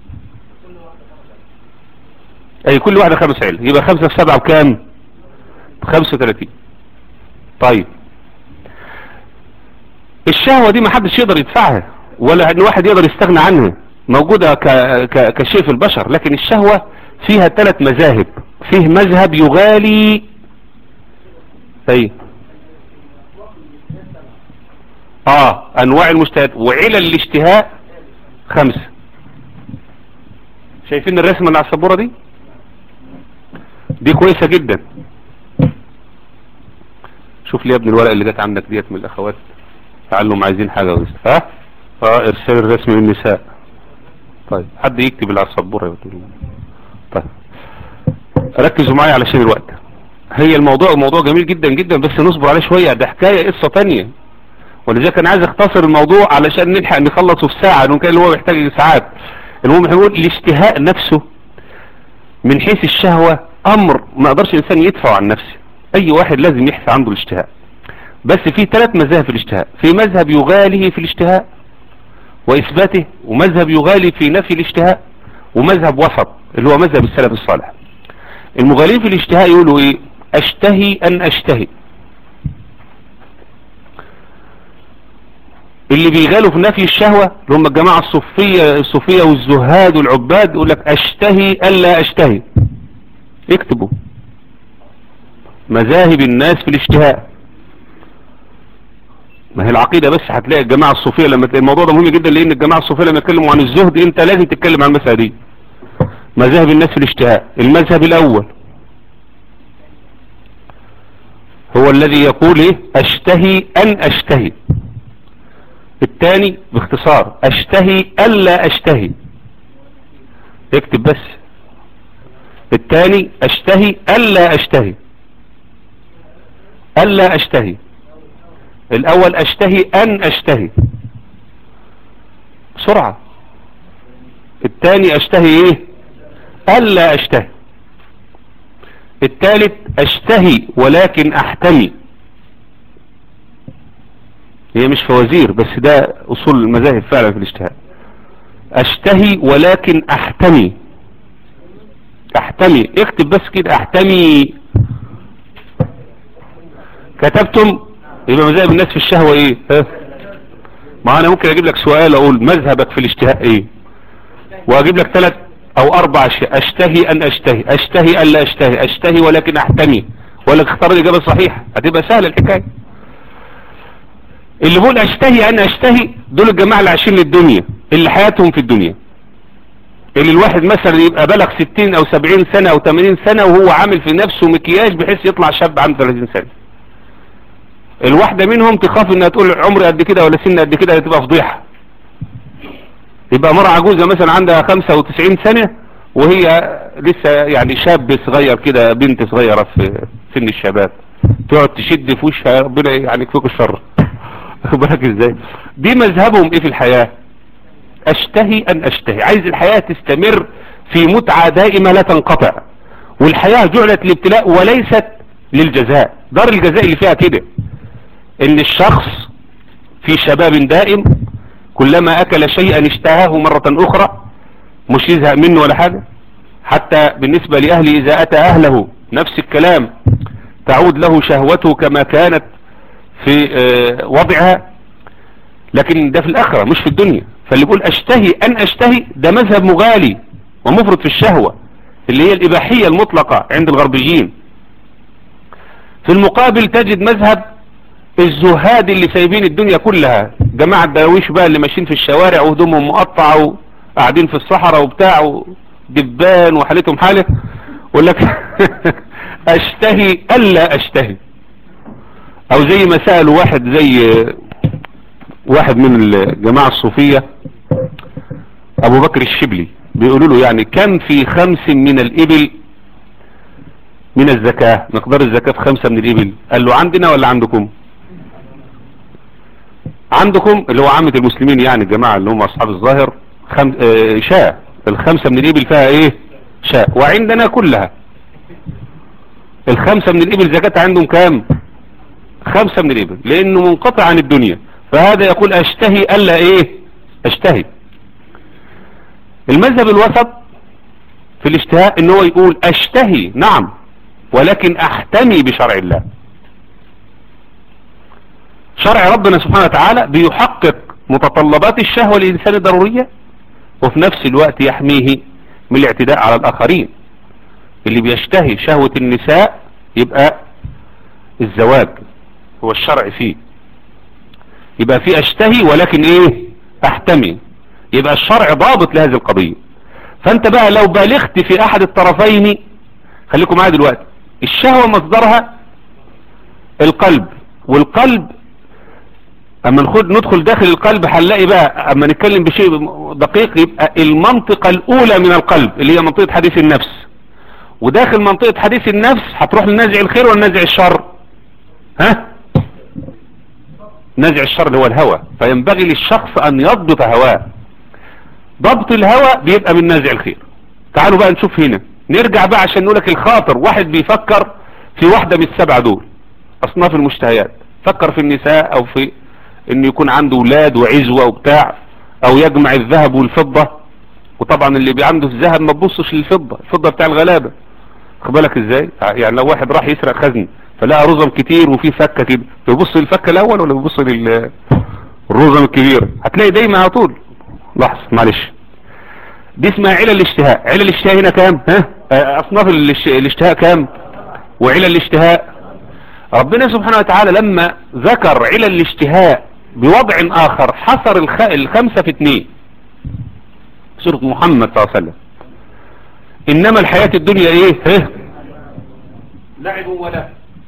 اي كل واحدة خمس علة يبقى خمسة في سبعة بكام بخمسة وثلاثين طيب الشهوة دي ما حدش يقدر يدفعها ولا ان واحد يقدر يستغنى عنها موجودة ك... ك... كشيء في البشر لكن الشهوة فيها ثلاث مذاهب فيه مذهب يغالي اي اه انواع المشتهيات وعلل الاشتهاء خمسة شايفين الرسمة اللي على السبورة دي دي كويسة جدا شوف لي يا ابني الورق اللي جت عندك ديت من الاخوات تعلم عايزين حاجة ويست ها اه ارسال الرسم للنساء طيب حد يكتب اللي على السبوره يا بطل. طيب ركزوا معايا علشان الوقت هي الموضوع موضوع جميل جدا جدا بس نصبر عليه شوية ده حكاية قصة تانية ولذلك انا عايز اختصر الموضوع علشان نلحق نخلصه في ساعة لان كان اللي هو محتاج ساعات المهم احنا بنقول الاشتهاء نفسه من حيث الشهوة امر ما اقدرش الانسان يدفع عن نفسه اي واحد لازم يحفى عنده الاشتهاء بس في ثلاث مذاهب في الاشتهاء في مذهب يغالي في الاشتهاء واثباته ومذهب يغالي في نفي الاشتهاء ومذهب وسط اللي هو مذهب السلف الصالح المغالين في الاشتهاء يقولوا ايه اشتهي ان اشتهي اللي بيغالوا في نفي الشهوة اللي هم الجماعة الصوفية الصوفية والزهاد والعباد يقول لك اشتهي الا اشتهي اكتبوا مذاهب الناس في الاشتهاء ما هي العقيدة بس هتلاقي الجماعة الصوفية لما تلاقي الموضوع ده مهم جدا لان الجماعة الصوفية لما يتكلموا عن الزهد انت لازم تتكلم عن المسألة دي مذاهب الناس في الاشتهاء المذهب الاول هو الذي يقول ايه اشتهي ان اشتهي الثاني باختصار اشتهي الا اشتهي اكتب بس الثاني اشتهي الا اشتهي الا اشتهي الاول اشتهي ان اشتهي بسرعة الثاني اشتهي ايه الا اشتهي الثالث اشتهي ولكن احتمي هي مش فوازير بس ده اصول المذاهب فعلا في الاشتهاء اشتهي ولكن احتمي احتمي اكتب بس كده احتمي كتبتم يبقى مذاهب الناس في الشهوة ايه ها ما انا ممكن اجيب لك سؤال اقول مذهبك في الاشتهاء ايه واجيب لك ثلاث او اربع اشياء اشتهي ان اشتهي اشتهي الا اشتهي اشتهي ولكن احتمي ولا تختار الاجابة الصحيحة هتبقى سهلة الحكاية اللي بقول اشتهي انا اشتهي دول الجماعة اللي عايشين للدنيا اللي حياتهم في الدنيا اللي الواحد مثلا يبقى بلغ 60 او 70 سنة او 80 سنة وهو عامل في نفسه مكياج بحيث يطلع شاب عنده 30 سنة الواحدة منهم تخاف انها تقول عمري قد كده ولا سن قد كده تبقى فضيحة يبقى مرة عجوزة مثلا عندها 95 سنة وهي لسه يعني شاب صغير كده بنت صغيرة في سن الشباب تقعد تشد في وشها ربنا يعني يكفيك الشر بالك ازاي دي مذهبهم ايه في الحياة اشتهي ان اشتهي عايز الحياة تستمر في متعة دائمة لا تنقطع والحياة جعلت للابتلاء وليست للجزاء دار الجزاء اللي فيها كده ان الشخص في شباب دائم كلما اكل شيئا اشتهاه مرة اخرى مش يزهق منه ولا حاجة حتى بالنسبة لأهله إذا أتى أهله نفس الكلام تعود له شهوته كما كانت في وضعها لكن ده في الآخرة مش في الدنيا فاللي بيقول أشتهي أن أشتهي ده مذهب مغالي ومفرط في الشهوة اللي هي الإباحية المطلقة عند الغربيين في المقابل تجد مذهب الزهاد اللي سايبين الدنيا كلها جماعة الدراويش بقى اللي ماشيين في الشوارع وهدومهم مقطعة وقاعدين في الصحراء وبتاع دبان وحالتهم حالة يقول لك اشتهي الا اشتهي او زي ما سألوا واحد زي واحد من الجماعة الصوفية ابو بكر الشبلي بيقولوا له يعني كم في خمس من الابل من الزكاة مقدار الزكاة في خمسة من الابل قال له عندنا ولا عندكم عندكم اللي هو عامة المسلمين يعني الجماعة اللي هم اصحاب الظاهر خم... آه شاة الخمسة من الابل فيها ايه شاة وعندنا كلها الخمسة من الابل زكاة عندهم كام خمسة من الابل لانه منقطع عن الدنيا فهذا يقول اشتهي الا ايه اشتهي المذهب الوسط في الاشتهاء ان هو يقول اشتهي نعم ولكن احتمي بشرع الله شرع ربنا سبحانه وتعالى بيحقق متطلبات الشهوة الإنسان الضرورية وفي نفس الوقت يحميه من الاعتداء على الآخرين اللي بيشتهي شهوة النساء يبقى الزواج هو الشرع فيه يبقى في اشتهي ولكن ايه احتمي يبقى الشرع ضابط لهذه القضية فانت بقى لو بالغت في احد الطرفين خليكم معايا دلوقتي الشهوة مصدرها القلب والقلب اما نخد ندخل داخل القلب هنلاقي بقى اما نتكلم بشيء دقيق يبقى المنطقة الاولى من القلب اللي هي منطقة حديث النفس وداخل منطقة حديث النفس هتروح لنزع الخير ولا نزع الشر ها نزع الشر اللي هو الهوى فينبغي للشخص ان يضبط هواه ضبط الهوى بيبقى من نزع الخير تعالوا بقى نشوف هنا نرجع بقى عشان نقولك الخاطر واحد بيفكر في واحدة من السبعة دول اصناف المشتهيات فكر في النساء او في انه يكون عنده ولاد وعزوة وبتاع او يجمع الذهب والفضة وطبعا اللي بي عنده الذهب ما تبصش للفضة الفضة بتاع الغلابة خد بالك ازاي يعني لو واحد راح يسرق خزن فلقى رزم كتير وفي فكة كده بيبص للفكة الاول ولا بيبص للرزم الكبيرة هتلاقي دايما على طول لحظة معلش دي اسمها علل الاشتهاء علل الاشتهاء هنا كام ها اصناف الاشتهاء كام وعلل الاشتهاء ربنا سبحانه وتعالى لما ذكر علل الاشتهاء بوضع اخر حصر الخ... الخمسة في اثنين سورة محمد صلى الله عليه وسلم انما الحياة الدنيا ايه ها لعب ولا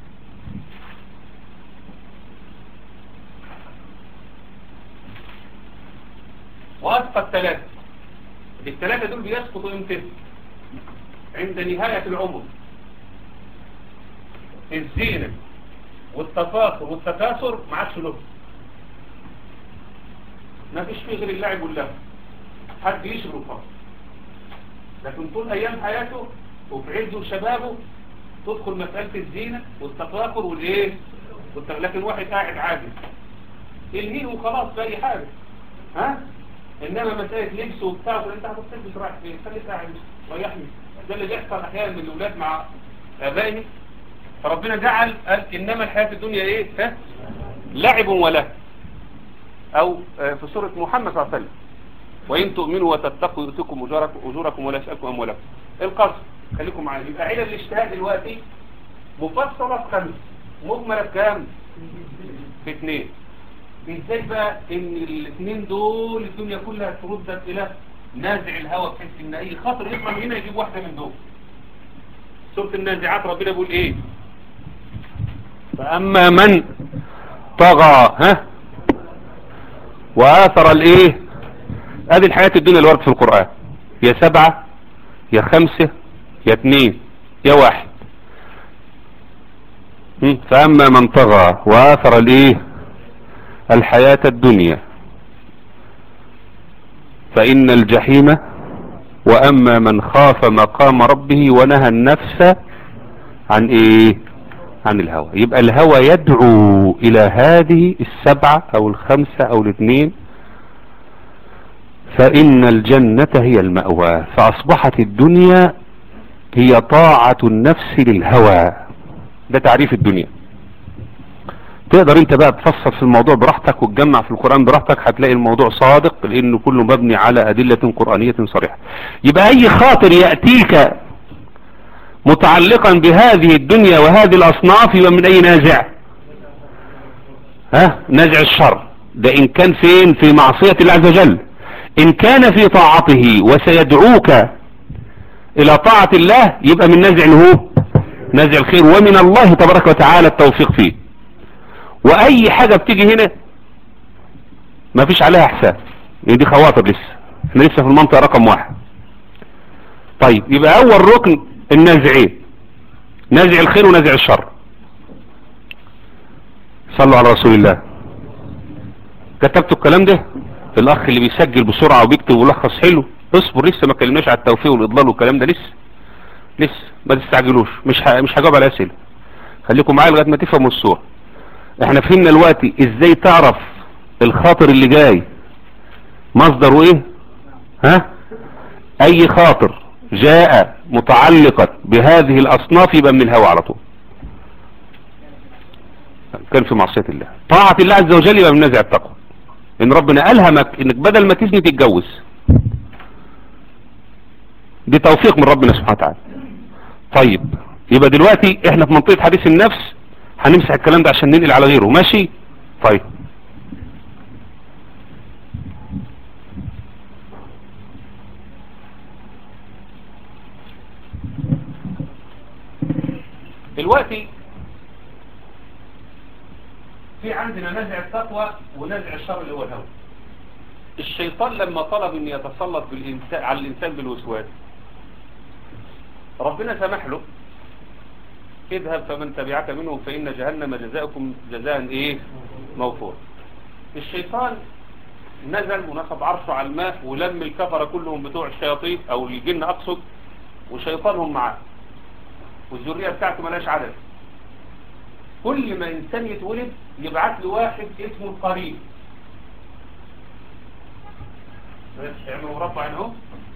واسقى الثلاثة الثلاثة دول بيسقطوا امتى عند نهاية العمر الزينة والتفاخر والتكاثر ما عادش له ما فيش فيه غير اللعب واللهو حد يشغل فقط لكن طول ايام حياته وفي عزه وشبابه تدخل مسألة الزينة والتفاخر والايه والت... لكن واحد قاعد عادي الهيه وخلاص في اي حاجة ها انما مسألة لبس وبتاع انت هتلبس رايح فين خليك قاعد ريحني ده اللي بيحصل احيانا من الاولاد مع ابائهم فربنا جعل قال انما الحياة الدنيا ايه ها لعب وله او في سورة محمد صلى الله عليه وسلم وان تؤمنوا وتتقوا يؤتكم اجوركم اجوركم ولا يسالكم اموالكم القصر خليكم معايا يبقى علل الاجتهاد دلوقتي مفصله في خمس مجمله بكام في اثنين ازاي بقى ان الاثنين دول الدنيا كلها تردت الى نازع الهوى بحيث ان اي خاطر يطلع من هنا يجيب واحده من دول سوره النازعات ربنا بيقول ايه فاما من طغى ها واثر الايه ادي الحياة الدنيا اللي ورد في القرآن يا سبعة يا خمسة يا اتنين يا واحد فاما من طغى واثر الايه الحياة الدنيا فان الجحيم واما من خاف مقام ربه ونهى النفس عن ايه عن الهوى يبقى الهوى يدعو الى هذه السبعة او الخمسة او الاثنين فإن الجنة هي المأوى فأصبحت الدنيا هي طاعة النفس للهوى ده تعريف الدنيا تقدر انت بقى تفصل في الموضوع براحتك وتجمع في القرآن براحتك هتلاقي الموضوع صادق لانه كله مبني على ادلة قرآنية صريحة يبقى اي خاطر يأتيك متعلقا بهذه الدنيا وهذه الاصناف يبقى من اي نازع ها نازع الشر ده ان كان فين في معصية الله عز وجل ان كان في طاعته وسيدعوك الى طاعة الله يبقى من نزع هو نزع الخير ومن الله تبارك وتعالى التوفيق فيه واي حاجة بتيجي هنا ما فيش عليها حساب يعني دي خواطر لسه احنا لسه في المنطقة رقم واحد طيب يبقى اول ركن النازعين نازع الخير ونازع الشر صلوا على رسول الله كتبتوا الكلام ده الاخ اللي بيسجل بسرعة وبيكتب ملخص حلو اصبر لسه ما كلمناش على التوفيق والاضلال والكلام ده لسه لسه ما تستعجلوش مش ه... مش هجاوب على اسئله خليكم معايا لغايه ما تفهموا الصوره احنا فهمنا دلوقتي ازاي تعرف الخاطر اللي جاي مصدره ايه ها اي خاطر جاء متعلقا بهذه الاصناف يبقى من الهوى على طول كان في معصية الله طاعة الله عز وجل يبقى من نزع التقوى ان ربنا الهمك انك بدل ما تزني تتجوز دي توفيق من ربنا سبحانه وتعالى طيب يبقى دلوقتي احنا في منطقة حديث النفس هنمسح الكلام ده عشان ننقل على غيره ماشي طيب دلوقتي في عندنا نزع التقوى ونزع الشر اللي هو الهوى الشيطان لما طلب ان يتسلط بالإنسان على الانسان بالوسواس ربنا سمح له اذهب فمن تبعك منهم فإن جهنم جزاؤكم جزاء ايه موفور الشيطان نزل ونصب عرشه على الماء ولم الكفر كلهم بتوع الشياطين او الجن اقصد وشيطانهم معاه والذرية بتاعته ملاش عدد كل ما انسان يتولد يبعث له واحد اسمه القريب اعملوا مربع اهو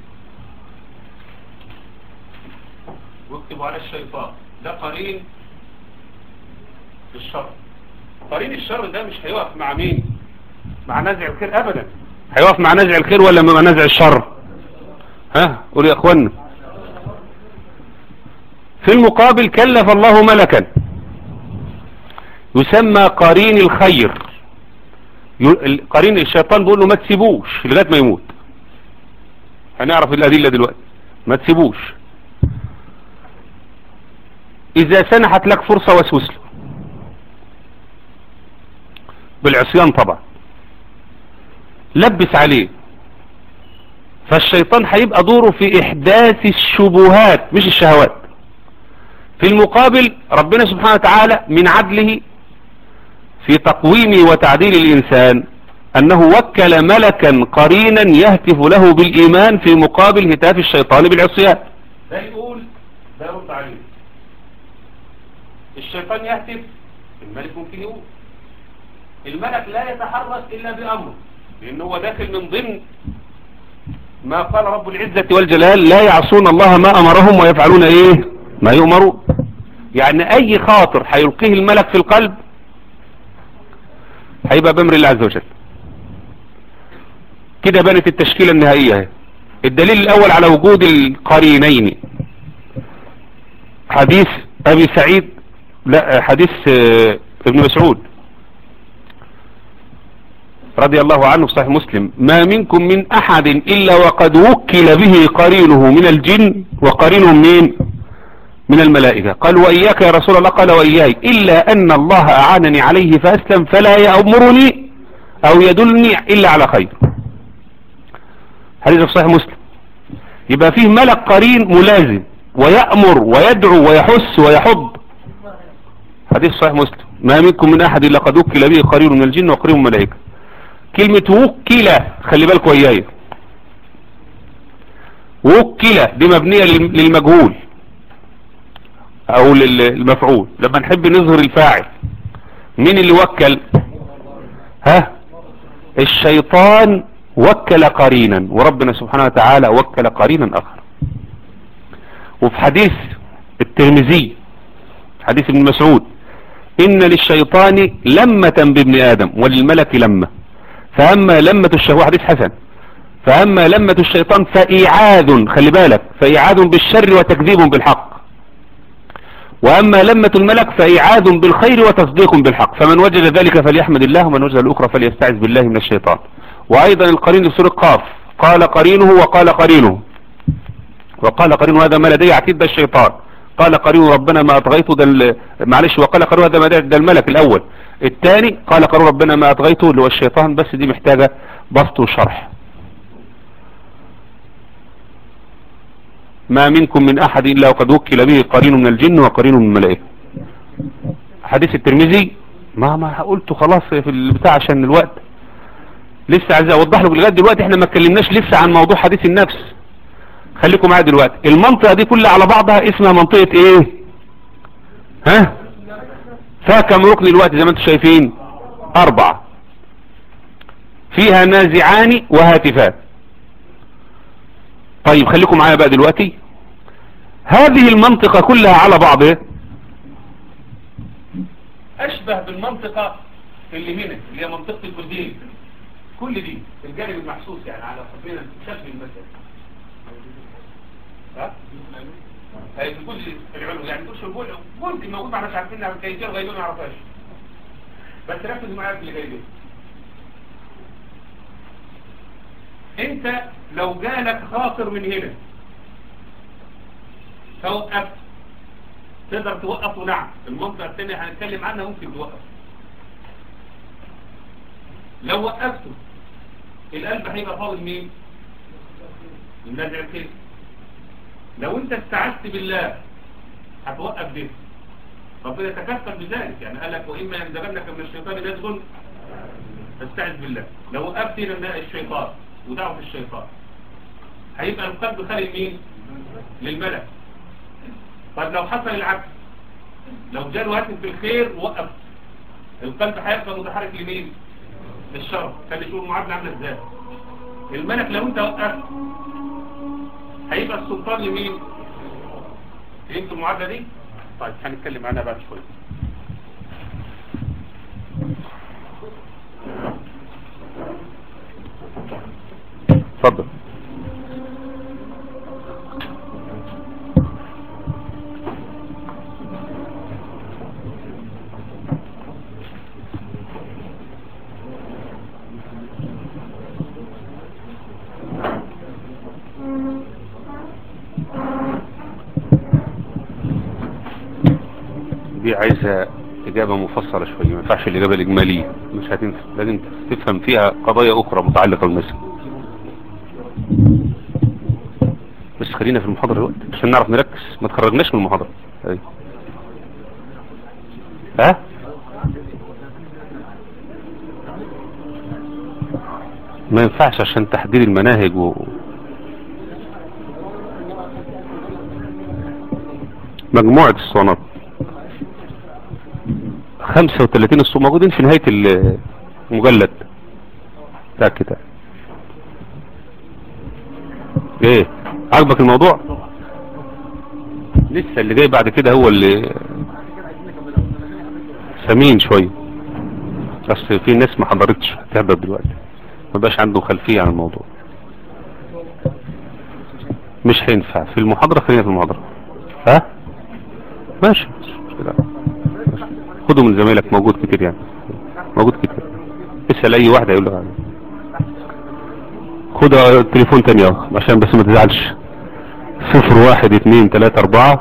واكتبوا على الشيطان ده قرين الشر قرين الشر ده مش هيقف مع مين مع نزع الخير ابدا هيقف مع نزع الخير ولا مع نزع الشر ها قولوا يا اخوانا في المقابل كلف الله ملكا يسمى قرين الخير قرين الشيطان بيقول له ما تسيبوش لغايه ما يموت هنعرف الادله دلوقتي ما تسيبوش اذا سنحت لك فرصه وسوس له بالعصيان طبعا لبس عليه فالشيطان هيبقى دوره في احداث الشبهات مش الشهوات في المقابل ربنا سبحانه وتعالى من عدله في تقويم وتعديل الإنسان أنه وكل ملكا قرينا يهتف له بالإيمان في مقابل هتاف الشيطان بالعصيان ده يقول ده يرد عليه الشيطان يهتف الملك ممكن يقول الملك لا يتحرك إلا بأمره لأنه هو داخل من ضمن ما قال رب العزة والجلال لا يعصون الله ما أمرهم ويفعلون إيه ما يؤمرون يعني أي خاطر هيلقيه الملك في القلب هيبقى بأمر الله عز وجل كده بنت التشكيلة النهائية الدليل الأول على وجود القرينين حديث أبي سعيد لا حديث ابن مسعود رضي الله عنه في صحيح مسلم ما منكم من أحد إلا وقد وكل به قرينه من الجن وقرينه من من الملائكة قال وإياك يا رسول الله قال وإياي إلا أن الله أعانني عليه فأسلم فلا يأمرني أو يدلني إلا على خير حديث في صحيح مسلم يبقى فيه ملك قرين ملازم ويأمر ويدعو ويحس ويحض حديث صحيح مسلم ما منكم من أحد إلا قد وكل به قرين من الجن وقرين من الملائكة كلمة وكل خلي بالك وإياي وكل دي مبنية للمجهول او للمفعول لما نحب نظهر الفاعل مين اللي وكل ها الشيطان وكل قرينا وربنا سبحانه وتعالى وكل قرينا اخر وفي حديث الترمذي حديث ابن مسعود ان للشيطان لمة بابن ادم وللملك لمة فاما لمة الشهوة حديث حسن فاما لمة الشيطان فايعاد خلي بالك فايعاد بالشر وتكذيب بالحق وأما لمة الملك فإعاذ بالخير وتصديق بالحق فمن وجد ذلك فليحمد الله ومن وجد الأخرى فليستعذ بالله من الشيطان وأيضا القرين لسورة قاف قال قرينه وقال قرينه وقال قرينه هذا ما لدي عتيد ده الشيطان قال قرينه ربنا ما أطغيته ده معلش وقال قرينه هذا ما ده الملك الأول الثاني قال قرينه ربنا ما أطغيته اللي هو الشيطان بس دي محتاجة بسط وشرح ما منكم من أحد إلا وقد وكل به قرين من الجن وقرين من الملائكة حديث الترمذي ما ما قلته خلاص في البتاع عشان الوقت لسه عايز اوضح لكم لغايه دلوقتي احنا ما اتكلمناش لسه عن موضوع حديث النفس خليكم معايا دلوقتي المنطقه دي كلها على بعضها اسمها منطقه ايه ها فيها كم ركن دلوقتي زي ما انتم شايفين اربعه فيها نازعان وهاتفان طيب خليكم معايا بقى دلوقتي هذه المنطقة كلها على بعضها أشبه بالمنطقة اللي هنا اللي هي منطقة الكردين كل دي الجانب المحسوس يعني على حبينا شكل المثل ها؟ هي في كل العلو يعني مش الجول ممكن موجود معنا مش عارفين نعمل كيفية غيرنا ما نعرفهاش بس ركز معايا في اللي جاي ده انت لو جالك خاطر من هنا توقف تقدر توقفه نعم المنطقة الثانية هنتكلم عنها ممكن توقف لو وقفته القلب هيبقى فاضل مين النازع كده لو انت استعذت بالله هتوقف ده ربنا يتكفل بذلك يعني قال لك واما ينزغنك من الشيطان نزغ فاستعذ بالله لو وقفت هنا الشيطان ودعوه الشيطان هيبقى القلب خالي مين للملك طيب لو حصل العكس لو جاء الوقت في الخير وقف القلب هيفضل متحرك لمين للشر خلي شوف المعادله عامله ازاي الملك لو انت وقفت هيبقى السلطان لمين فهمت المعادله دي طيب هنتكلم عنها بعد شويه اتفضل دي عايزة إجابة مفصلة شوية ما ينفعش الإجابة الإجمالية مش هتنفع لازم تفهم فيها قضايا أخرى متعلقة بالمسألة بس خلينا في المحاضرة دلوقتي عشان نعرف نركز ما تخرجناش من المحاضرة أي. ها ما ينفعش عشان تحديد المناهج و... مجموعة الصنات 35 الصوم موجودين في نهاية المجلد بتاع الكتاب ايه عجبك الموضوع لسه اللي جاي بعد كده هو اللي ثمين شوية بس في ناس ما حضرتش هتحضر دلوقتي ما بقاش عنده خلفية عن الموضوع مش هينفع في المحاضرة خلينا في المحاضرة ها ماشي مش كده خده من زمايلك موجود كتير يعني موجود كتير اسأل اي واحد هيقول لك عنه خد التليفون تاني اهو عشان بس ما تزعلش صفر واحد اتنين تلاتة اربعة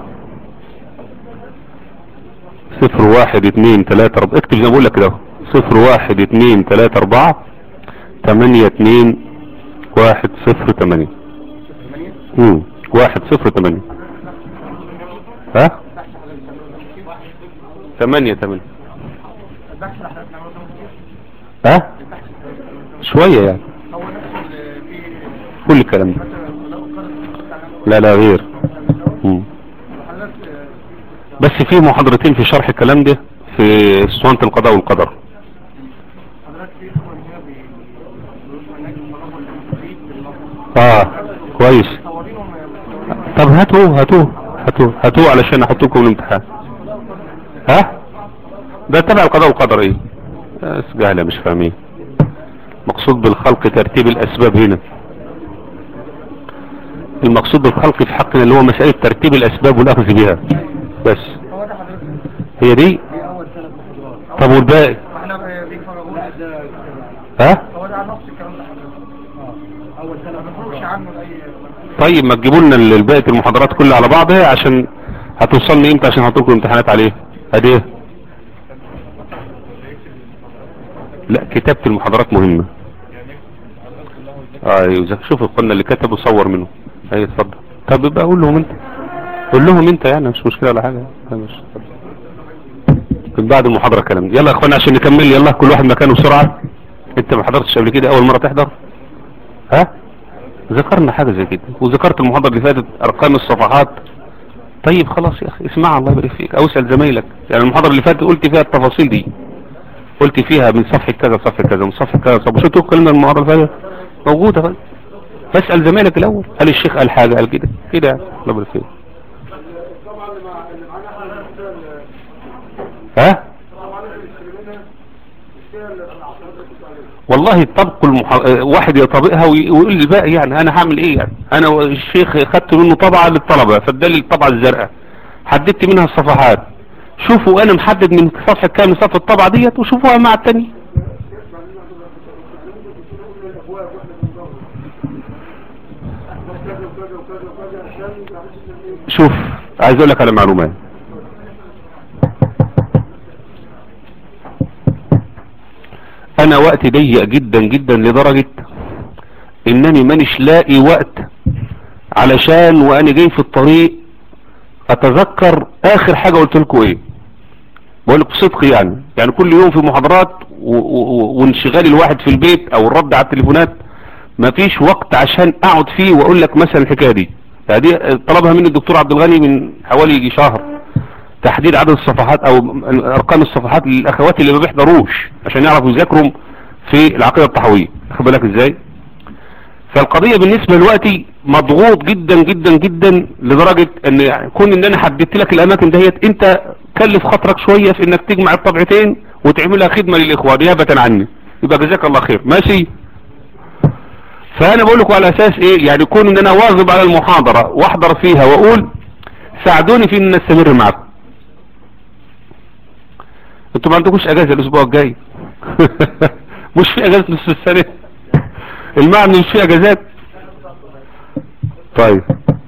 صفر واحد اتنين تلاتة اربعة اكتب زي ما بقول لك كده صفر واحد اتنين تلاتة اربعة تمانية اتنين واحد صفر تمانية امم واحد صفر تمانية ها ثمانية ثمانية ها شوية يعني كل الكلام ده لا لا غير مم. بس في محاضرتين في شرح الكلام ده في اسطوانة القضاء والقدر اه كويس طب هاتوا هاتوا هاتوا هاتوا علشان احط لكم الامتحان ها ده تبع القضاء والقدر ايه بس جهله مش فاهمين مقصود بالخلق ترتيب الاسباب هنا المقصود بالخلق في حقنا اللي هو مسألة ترتيب الاسباب والاخذ بها بس هي دي طب والباقي ها هو ده على نفس الكلام ده اه اول سنه ما نخرجش عنه لاي طيب ما تجيبوا لنا الباقي المحاضرات كلها على بعضها عشان هتوصلني امتى عشان احط لكم امتحانات عليه ادي ايه لا كتابة المحاضرات مهمة ايوه شوف القلنا اللي كتب وصور منه ايوه اتفضل طب يبقى قول لهم انت قول لهم انت يعني مش مشكلة ولا حاجة أيوة، مش من بعد المحاضرة كلام دي. يلا يا اخوانا عشان نكمل يلا كل واحد مكانه بسرعة انت ما حضرتش قبل كده اول مرة تحضر ها ذكرنا حاجة زي كده وذكرت المحاضرة اللي فاتت ارقام الصفحات طيب خلاص يا اخي اسمعها الله يبارك فيك او اسال زمايلك يعني المحاضرة اللي فاتت قلت فيها التفاصيل دي قلت فيها من صفحة كذا صفحة كذا من صفحة كذا طب مش انتوا الكلام المحاضرة اللي فاتت موجودة بقى فاسأل زمايلك الاول هل الشيخ قال حاجة قال كده كده يعني الله يبارك فيك طبعا اللي مع اللي معانا احنا الاشياء ها طبعا اللي بيستلمنا الاشياء اللي حضرتك عليها والله طبق المح... اه، واحد يطبقها وي- ويقول لي الباقي يعني انا هعمل ايه يعني انا الشيخ خدت منه طبعة للطلبة فادالي الطبعة الزرقاء حددت منها الصفحات شوفوا انا محدد من صفحة كام صفحة الطبعة ديت وشوفوها مع التاني كذا وكذا وكذا وكذا عشان ما حدش يسلم شوف عايز اقول لك على معلومات انا وقت ضيق جدا جدا لدرجة انني مانيش لاقي وقت علشان وانا جاي في الطريق اتذكر اخر حاجة قلت لكم ايه بقول لكم صدق يعني يعني كل يوم في محاضرات و- و- وانشغال الواحد في البيت او الرد على التليفونات مفيش وقت عشان اقعد فيه واقول لك مثلا الحكايه دي فدي طلبها مني الدكتور عبد الغني من حوالي يجي شهر تحديد عدد الصفحات او ارقام الصفحات للاخوات اللي ما بيحضروش عشان يعرفوا يذاكروا في العقيده الطحويه واخد بالك ازاي فالقضيه بالنسبه دلوقتي مضغوط جدا جدا جدا لدرجه ان يعني كون ان انا حددت لك الاماكن دهيت انت كلف خاطرك شويه في انك تجمع الطبعتين وتعملها خدمه للاخوه نيابه عني يبقى جزاك الله خير ماشي فانا بقول لكم على اساس ايه يعني كون ان انا واظب على المحاضره واحضر فيها واقول ساعدوني في ان استمر معكم انتوا ما عندكوش اجازه الاسبوع الجاي مش في اجازه نصف السنه المعنى مش في اجازات طيب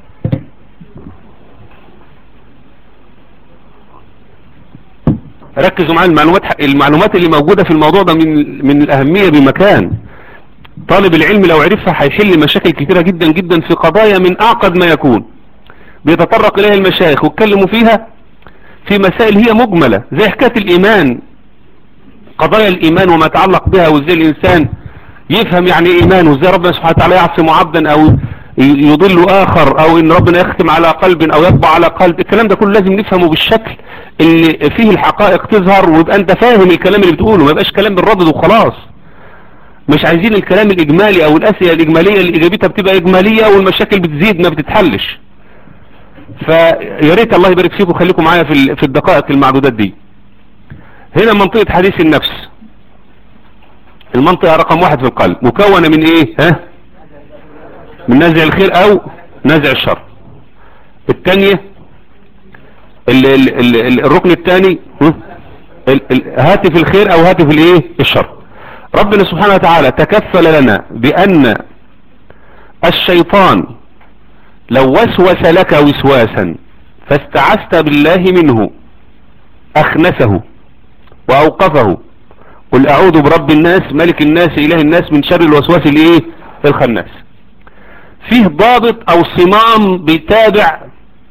ركزوا معايا المعلومات المعلومات اللي موجوده في الموضوع ده من من الاهميه بمكان طالب العلم لو عرفها هيحل مشاكل كتيره جدا جدا في قضايا من اعقد ما يكون بيتطرق اليها المشايخ واتكلموا فيها في مسائل هي مجملة زي حكاية الإيمان قضايا الإيمان وما يتعلق بها وازاي الإنسان يفهم يعني إيه إيمان وازاي ربنا سبحانه وتعالى يعصم عبدا أو يضل آخر أو إن ربنا يختم على قلب أو يطبع على قلب الكلام ده كله لازم نفهمه بالشكل اللي فيه الحقائق تظهر ويبقى أنت فاهم الكلام اللي بتقوله ما يبقاش كلام بالردد وخلاص مش عايزين الكلام الإجمالي أو الأسئلة الإجمالية اللي إجابتها بتبقى إجمالية والمشاكل بتزيد ما بتتحلش فيا ريت الله يبارك فيكم خليكم معايا في في الدقائق المعدودات دي هنا منطقة حديث النفس المنطقة رقم واحد في القلب مكونة من ايه ها من نزع الخير او نزع الشر الثانية ال ال ال ال الركن الثاني هاتف الخير او هاتف الايه الشر ربنا سبحانه وتعالى تكفل لنا بان الشيطان لو وسوس لك وسواسا فاستعذت بالله منه اخنسه واوقفه قل اعوذ برب الناس ملك الناس اله الناس من شر الوسواس الايه الخناس فيه ضابط او صمام بيتابع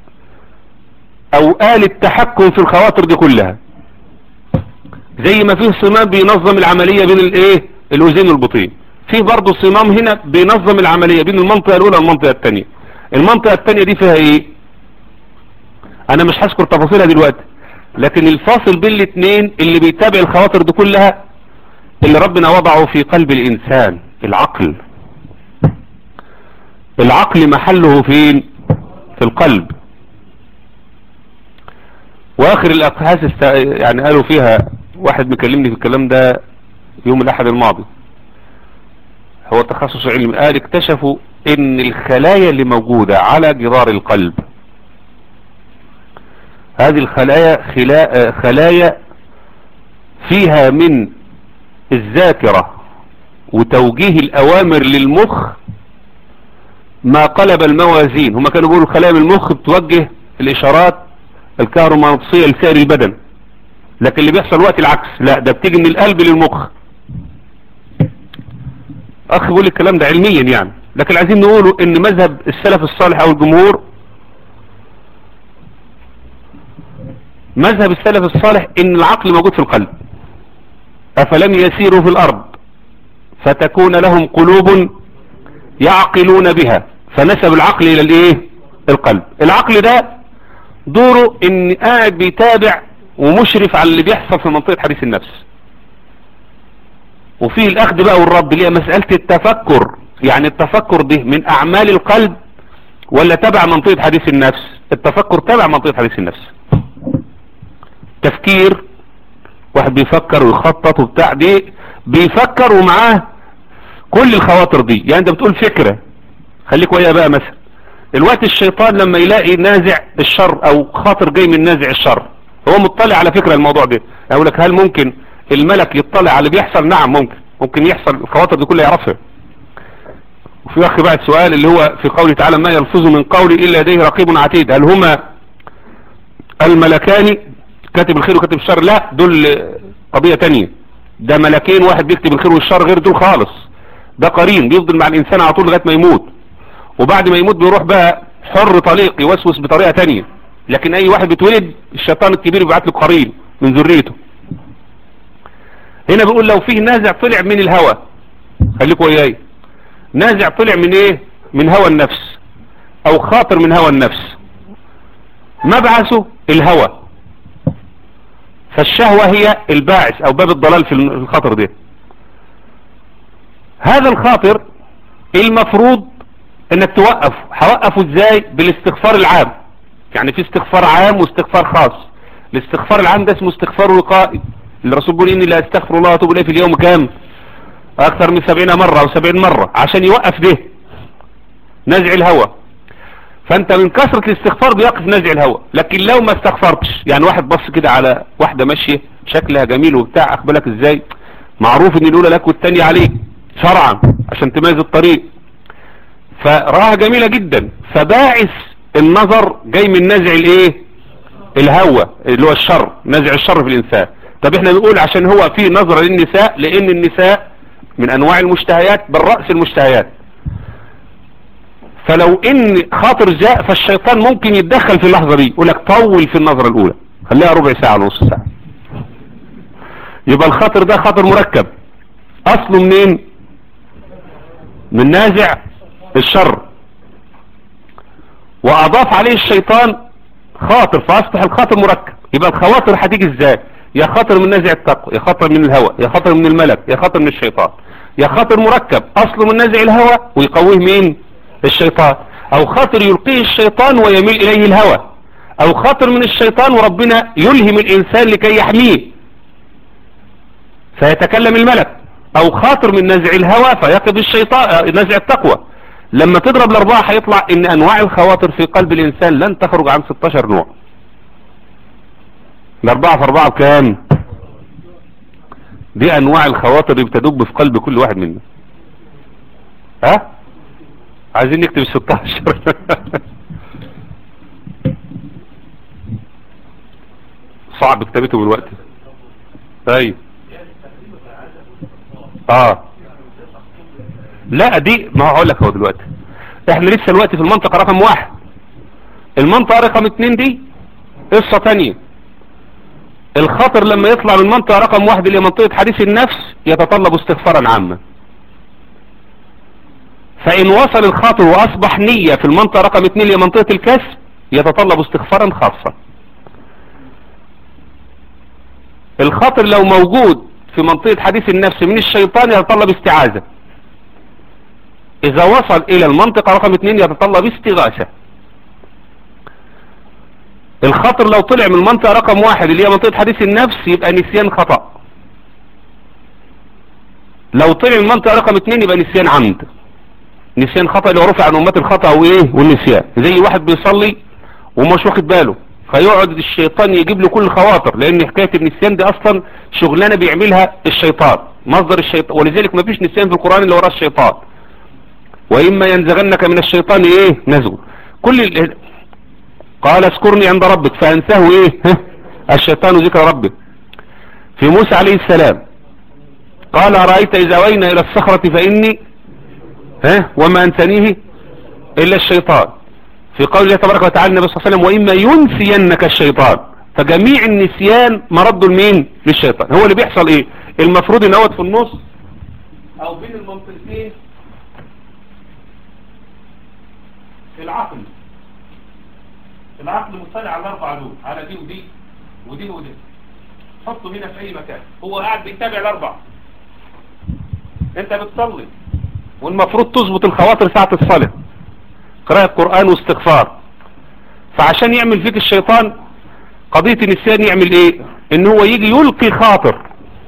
او آلة تحكم في الخواطر دي كلها زي ما فيه صمام بينظم العملية بين الايه الاذين والبطين فيه برضه صمام هنا بينظم العملية بين المنطقة الاولى والمنطقة الثانية المنطقة الثانية دي فيها ايه انا مش هذكر تفاصيلها دلوقتي لكن الفاصل بين الاثنين اللي بيتابع الخواطر دي كلها اللي ربنا وضعه في قلب الانسان العقل العقل محله فين في القلب واخر الابحاث است... يعني قالوا فيها واحد مكلمني في الكلام ده يوم الاحد الماضي هو تخصص علمي قال اكتشفوا ان الخلايا اللي موجودة على جدار القلب هذه الخلايا خلا... خلايا فيها من الذاكرة وتوجيه الاوامر للمخ ما قلب الموازين هما كانوا بيقولوا خلايا من المخ بتوجه الاشارات الكهرومغناطيسية لسائر البدن لكن اللي بيحصل وقت العكس لا ده بتيجي من القلب للمخ اخ بيقول الكلام ده علميا يعني لكن عايزين نقوله ان مذهب السلف الصالح او الجمهور مذهب السلف الصالح ان العقل موجود في القلب افلم يسيروا في الارض فتكون لهم قلوب يعقلون بها فنسب العقل الى الايه القلب العقل ده دوره ان قاعد بيتابع ومشرف على اللي بيحصل في منطقة حديث النفس وفيه الاخذ بقى والرد اللي هي مسألة التفكر يعني التفكر ده من اعمال القلب ولا تبع منطقة حديث النفس التفكر تبع منطقة حديث النفس تفكير واحد بيفكر ويخطط وبتاع دي بيفكر ومعاه كل الخواطر دي يعني انت بتقول فكرة خليك ويا بقى مثلا الوقت الشيطان لما يلاقي نازع الشر او خاطر جاي من نازع الشر هو مطلع على فكرة الموضوع ده اقول لك هل ممكن الملك يطلع على اللي بيحصل نعم ممكن ممكن يحصل الخواطر دي كلها يعرفها وفي اخي بعد سؤال اللي هو في قوله تعالى ما يلفظ من قول الا لديه رقيب عتيد هل هما الملكان كاتب الخير وكاتب الشر لا دول قضية تانية ده ملكين واحد بيكتب الخير والشر غير دول خالص ده قرين بيفضل مع الانسان على طول لغايه ما يموت وبعد ما يموت بيروح بقى حر طليق يوسوس بطريقه تانية لكن اي واحد بيتولد الشيطان الكبير بيبعت له قرين من ذريته هنا بيقول لو فيه نازع طلع من الهوى خليكوا وياي نازع طلع من ايه من هوى النفس او خاطر من هوى النفس مبعثه الهوى فالشهوة هي الباعث او باب الضلال في الخطر ده هذا الخاطر المفروض انك توقف هوقفه ازاي بالاستغفار العام يعني في استغفار عام واستغفار خاص الاستغفار العام ده اسمه استغفار وقائي الرسول بيقول اني لا استغفر الله واتوب اليه في اليوم كام اكثر من سبعين مرة او سبعين مرة عشان يوقف ده نزع الهوى فانت من كثرة الاستغفار بيقف نزع الهوى لكن لو ما استغفرتش يعني واحد بص كده على واحدة ماشية شكلها جميل وبتاع اقبلك ازاي معروف ان الاولى لك والتانية عليك شرعا عشان تميز الطريق فراها جميلة جدا فباعث النظر جاي من نزع الايه الهوى اللي هو الشر نزع الشر في الانسان طب احنا بنقول عشان هو في نظرة للنساء لان النساء من انواع المشتهيات بل رأس المشتهيات فلو ان خاطر جاء فالشيطان ممكن يتدخل في اللحظة دي يقول لك طول في النظرة الاولى خليها ربع ساعة نص ساعة يبقى الخاطر ده خاطر مركب اصله منين من نازع الشر واضاف عليه الشيطان خاطر فاصبح الخاطر مركب يبقى الخواطر هتيجي ازاي يا خاطر من نازع التقوى يا خاطر من الهوى يا خاطر من الملك يا خاطر من الشيطان يا خاطر مركب اصله من نازع الهوى ويقويه مين الشيطان او خاطر يلقيه الشيطان ويميل اليه الهوى او خاطر من الشيطان وربنا يلهم الانسان لكي يحميه فيتكلم الملك او خاطر من نزع الهوى فيقضي الشيطان نزع التقوى لما تضرب الاربعة هيطلع ان انواع الخواطر في قلب الانسان لن تخرج عن 16 نوع الاربعة في اربعة بكام دي انواع الخواطر اللي بتدب في قلب كل واحد منا ها عايزين نكتب 16 صعب كتابته دلوقتي طيب اه لا دي ما هقول لك هو دلوقتي احنا لسه دلوقتي في المنطقة رقم واحد المنطقة رقم اتنين دي قصة تانية الخطر لما يطلع من المنطقة رقم واحد اللي هي منطقة حديث النفس يتطلب استغفارا عاما فإن وصل الخاطر وأصبح نية في المنطقة رقم اتنين اللي هي منطقة الكسب يتطلب استغفارا خاصا الخاطر لو موجود في منطقة حديث النفس من الشيطان يتطلب استعاذة إذا وصل إلى المنطقة رقم اتنين يتطلب استغاثة الخطر لو طلع من المنطقة رقم واحد اللي هي منطقة حديث النفس يبقى نسيان خطأ لو طلع من المنطقة رقم اتنين يبقى نسيان عمد نسيان خطأ اللي هو رفع عن أمات الخطأ وايه والنسيان زي واحد بيصلي ومش واخد باله فيقعد الشيطان يجيب له كل الخواطر لان حكاية النسيان دي اصلا شغلانة بيعملها الشيطان مصدر الشيطان ولذلك ما فيش نسيان في القرآن اللي وراه الشيطان وإما ينزغنك من الشيطان ايه نزغ كل ال... قال اذكرني عند ربك فانساه ايه ها؟ الشيطان ذكر ربك في موسى عليه السلام قال أرأيت إذا وينا إلى الصخرة فإني ها وما أنسانيه إلا الشيطان في قول الله تبارك وتعالى النبي صلى الله عليه وسلم وإما ينسينك الشيطان فجميع النسيان مرد لمين للشيطان هو اللي بيحصل ايه المفروض ان هو في النص او بين المنطقتين العقل العقل مطلع على الاربع دول على دي ودي ودي ودي حطه هنا في اي مكان هو قاعد بيتابع الاربع انت بتصلي والمفروض تظبط الخواطر ساعة الصلاة قراءة قرآن واستغفار فعشان يعمل فيك الشيطان قضية النسيان يعمل ايه ان هو يجي يلقي خاطر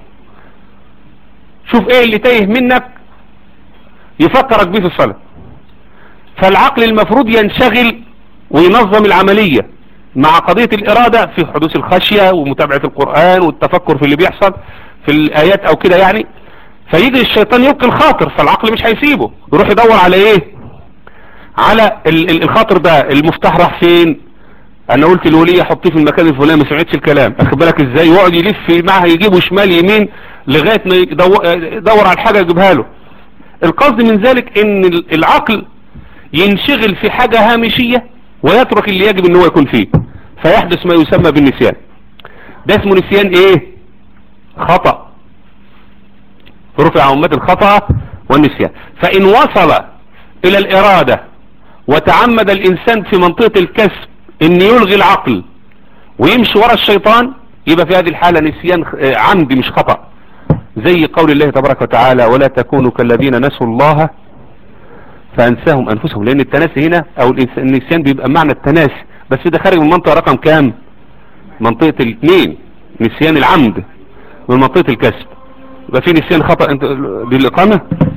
شوف ايه اللي تايه منك يفكرك بيه في الصلاة فالعقل المفروض ينشغل وينظم العملية مع قضية الإرادة في حدوث الخشية ومتابعة القرآن والتفكر في اللي بيحصل في الآيات أو كده يعني فيجي الشيطان يلقي الخاطر فالعقل مش هيسيبه يروح يدور على ايه على ال- ال- الخاطر ده المفتاح راح فين انا قلت الولية حطيه في المكان الفلاني ما سمعتش الكلام اخد بالك ازاي يقعد يلف معها يجيبه شمال يمين لغاية ما يدو- يدور على الحاجة يجيبها له القصد من ذلك ان العقل ينشغل في حاجة هامشية ويترك اللي يجب ان هو يكون فيه فيحدث ما يسمى بالنسيان ده اسمه نسيان ايه خطأ رفع أمة الخطأ والنسيان فإن وصل إلى الإرادة وتعمد الإنسان في منطقة الكسب إن يلغي العقل ويمشي ورا الشيطان يبقى في هذه الحالة نسيان آه، عمد مش خطأ زي قول الله تبارك وتعالى ولا تكونوا كالذين نسوا الله فأنساهم أنفسهم لأن التناسي هنا أو الإنس- النسيان بيبقى معنى التناسي بس ده خارج من منطقة رقم كام منطقة الاثنين نسيان العمد من منطقة الكسب يبقى في نسيان خطأ انت بالإقامة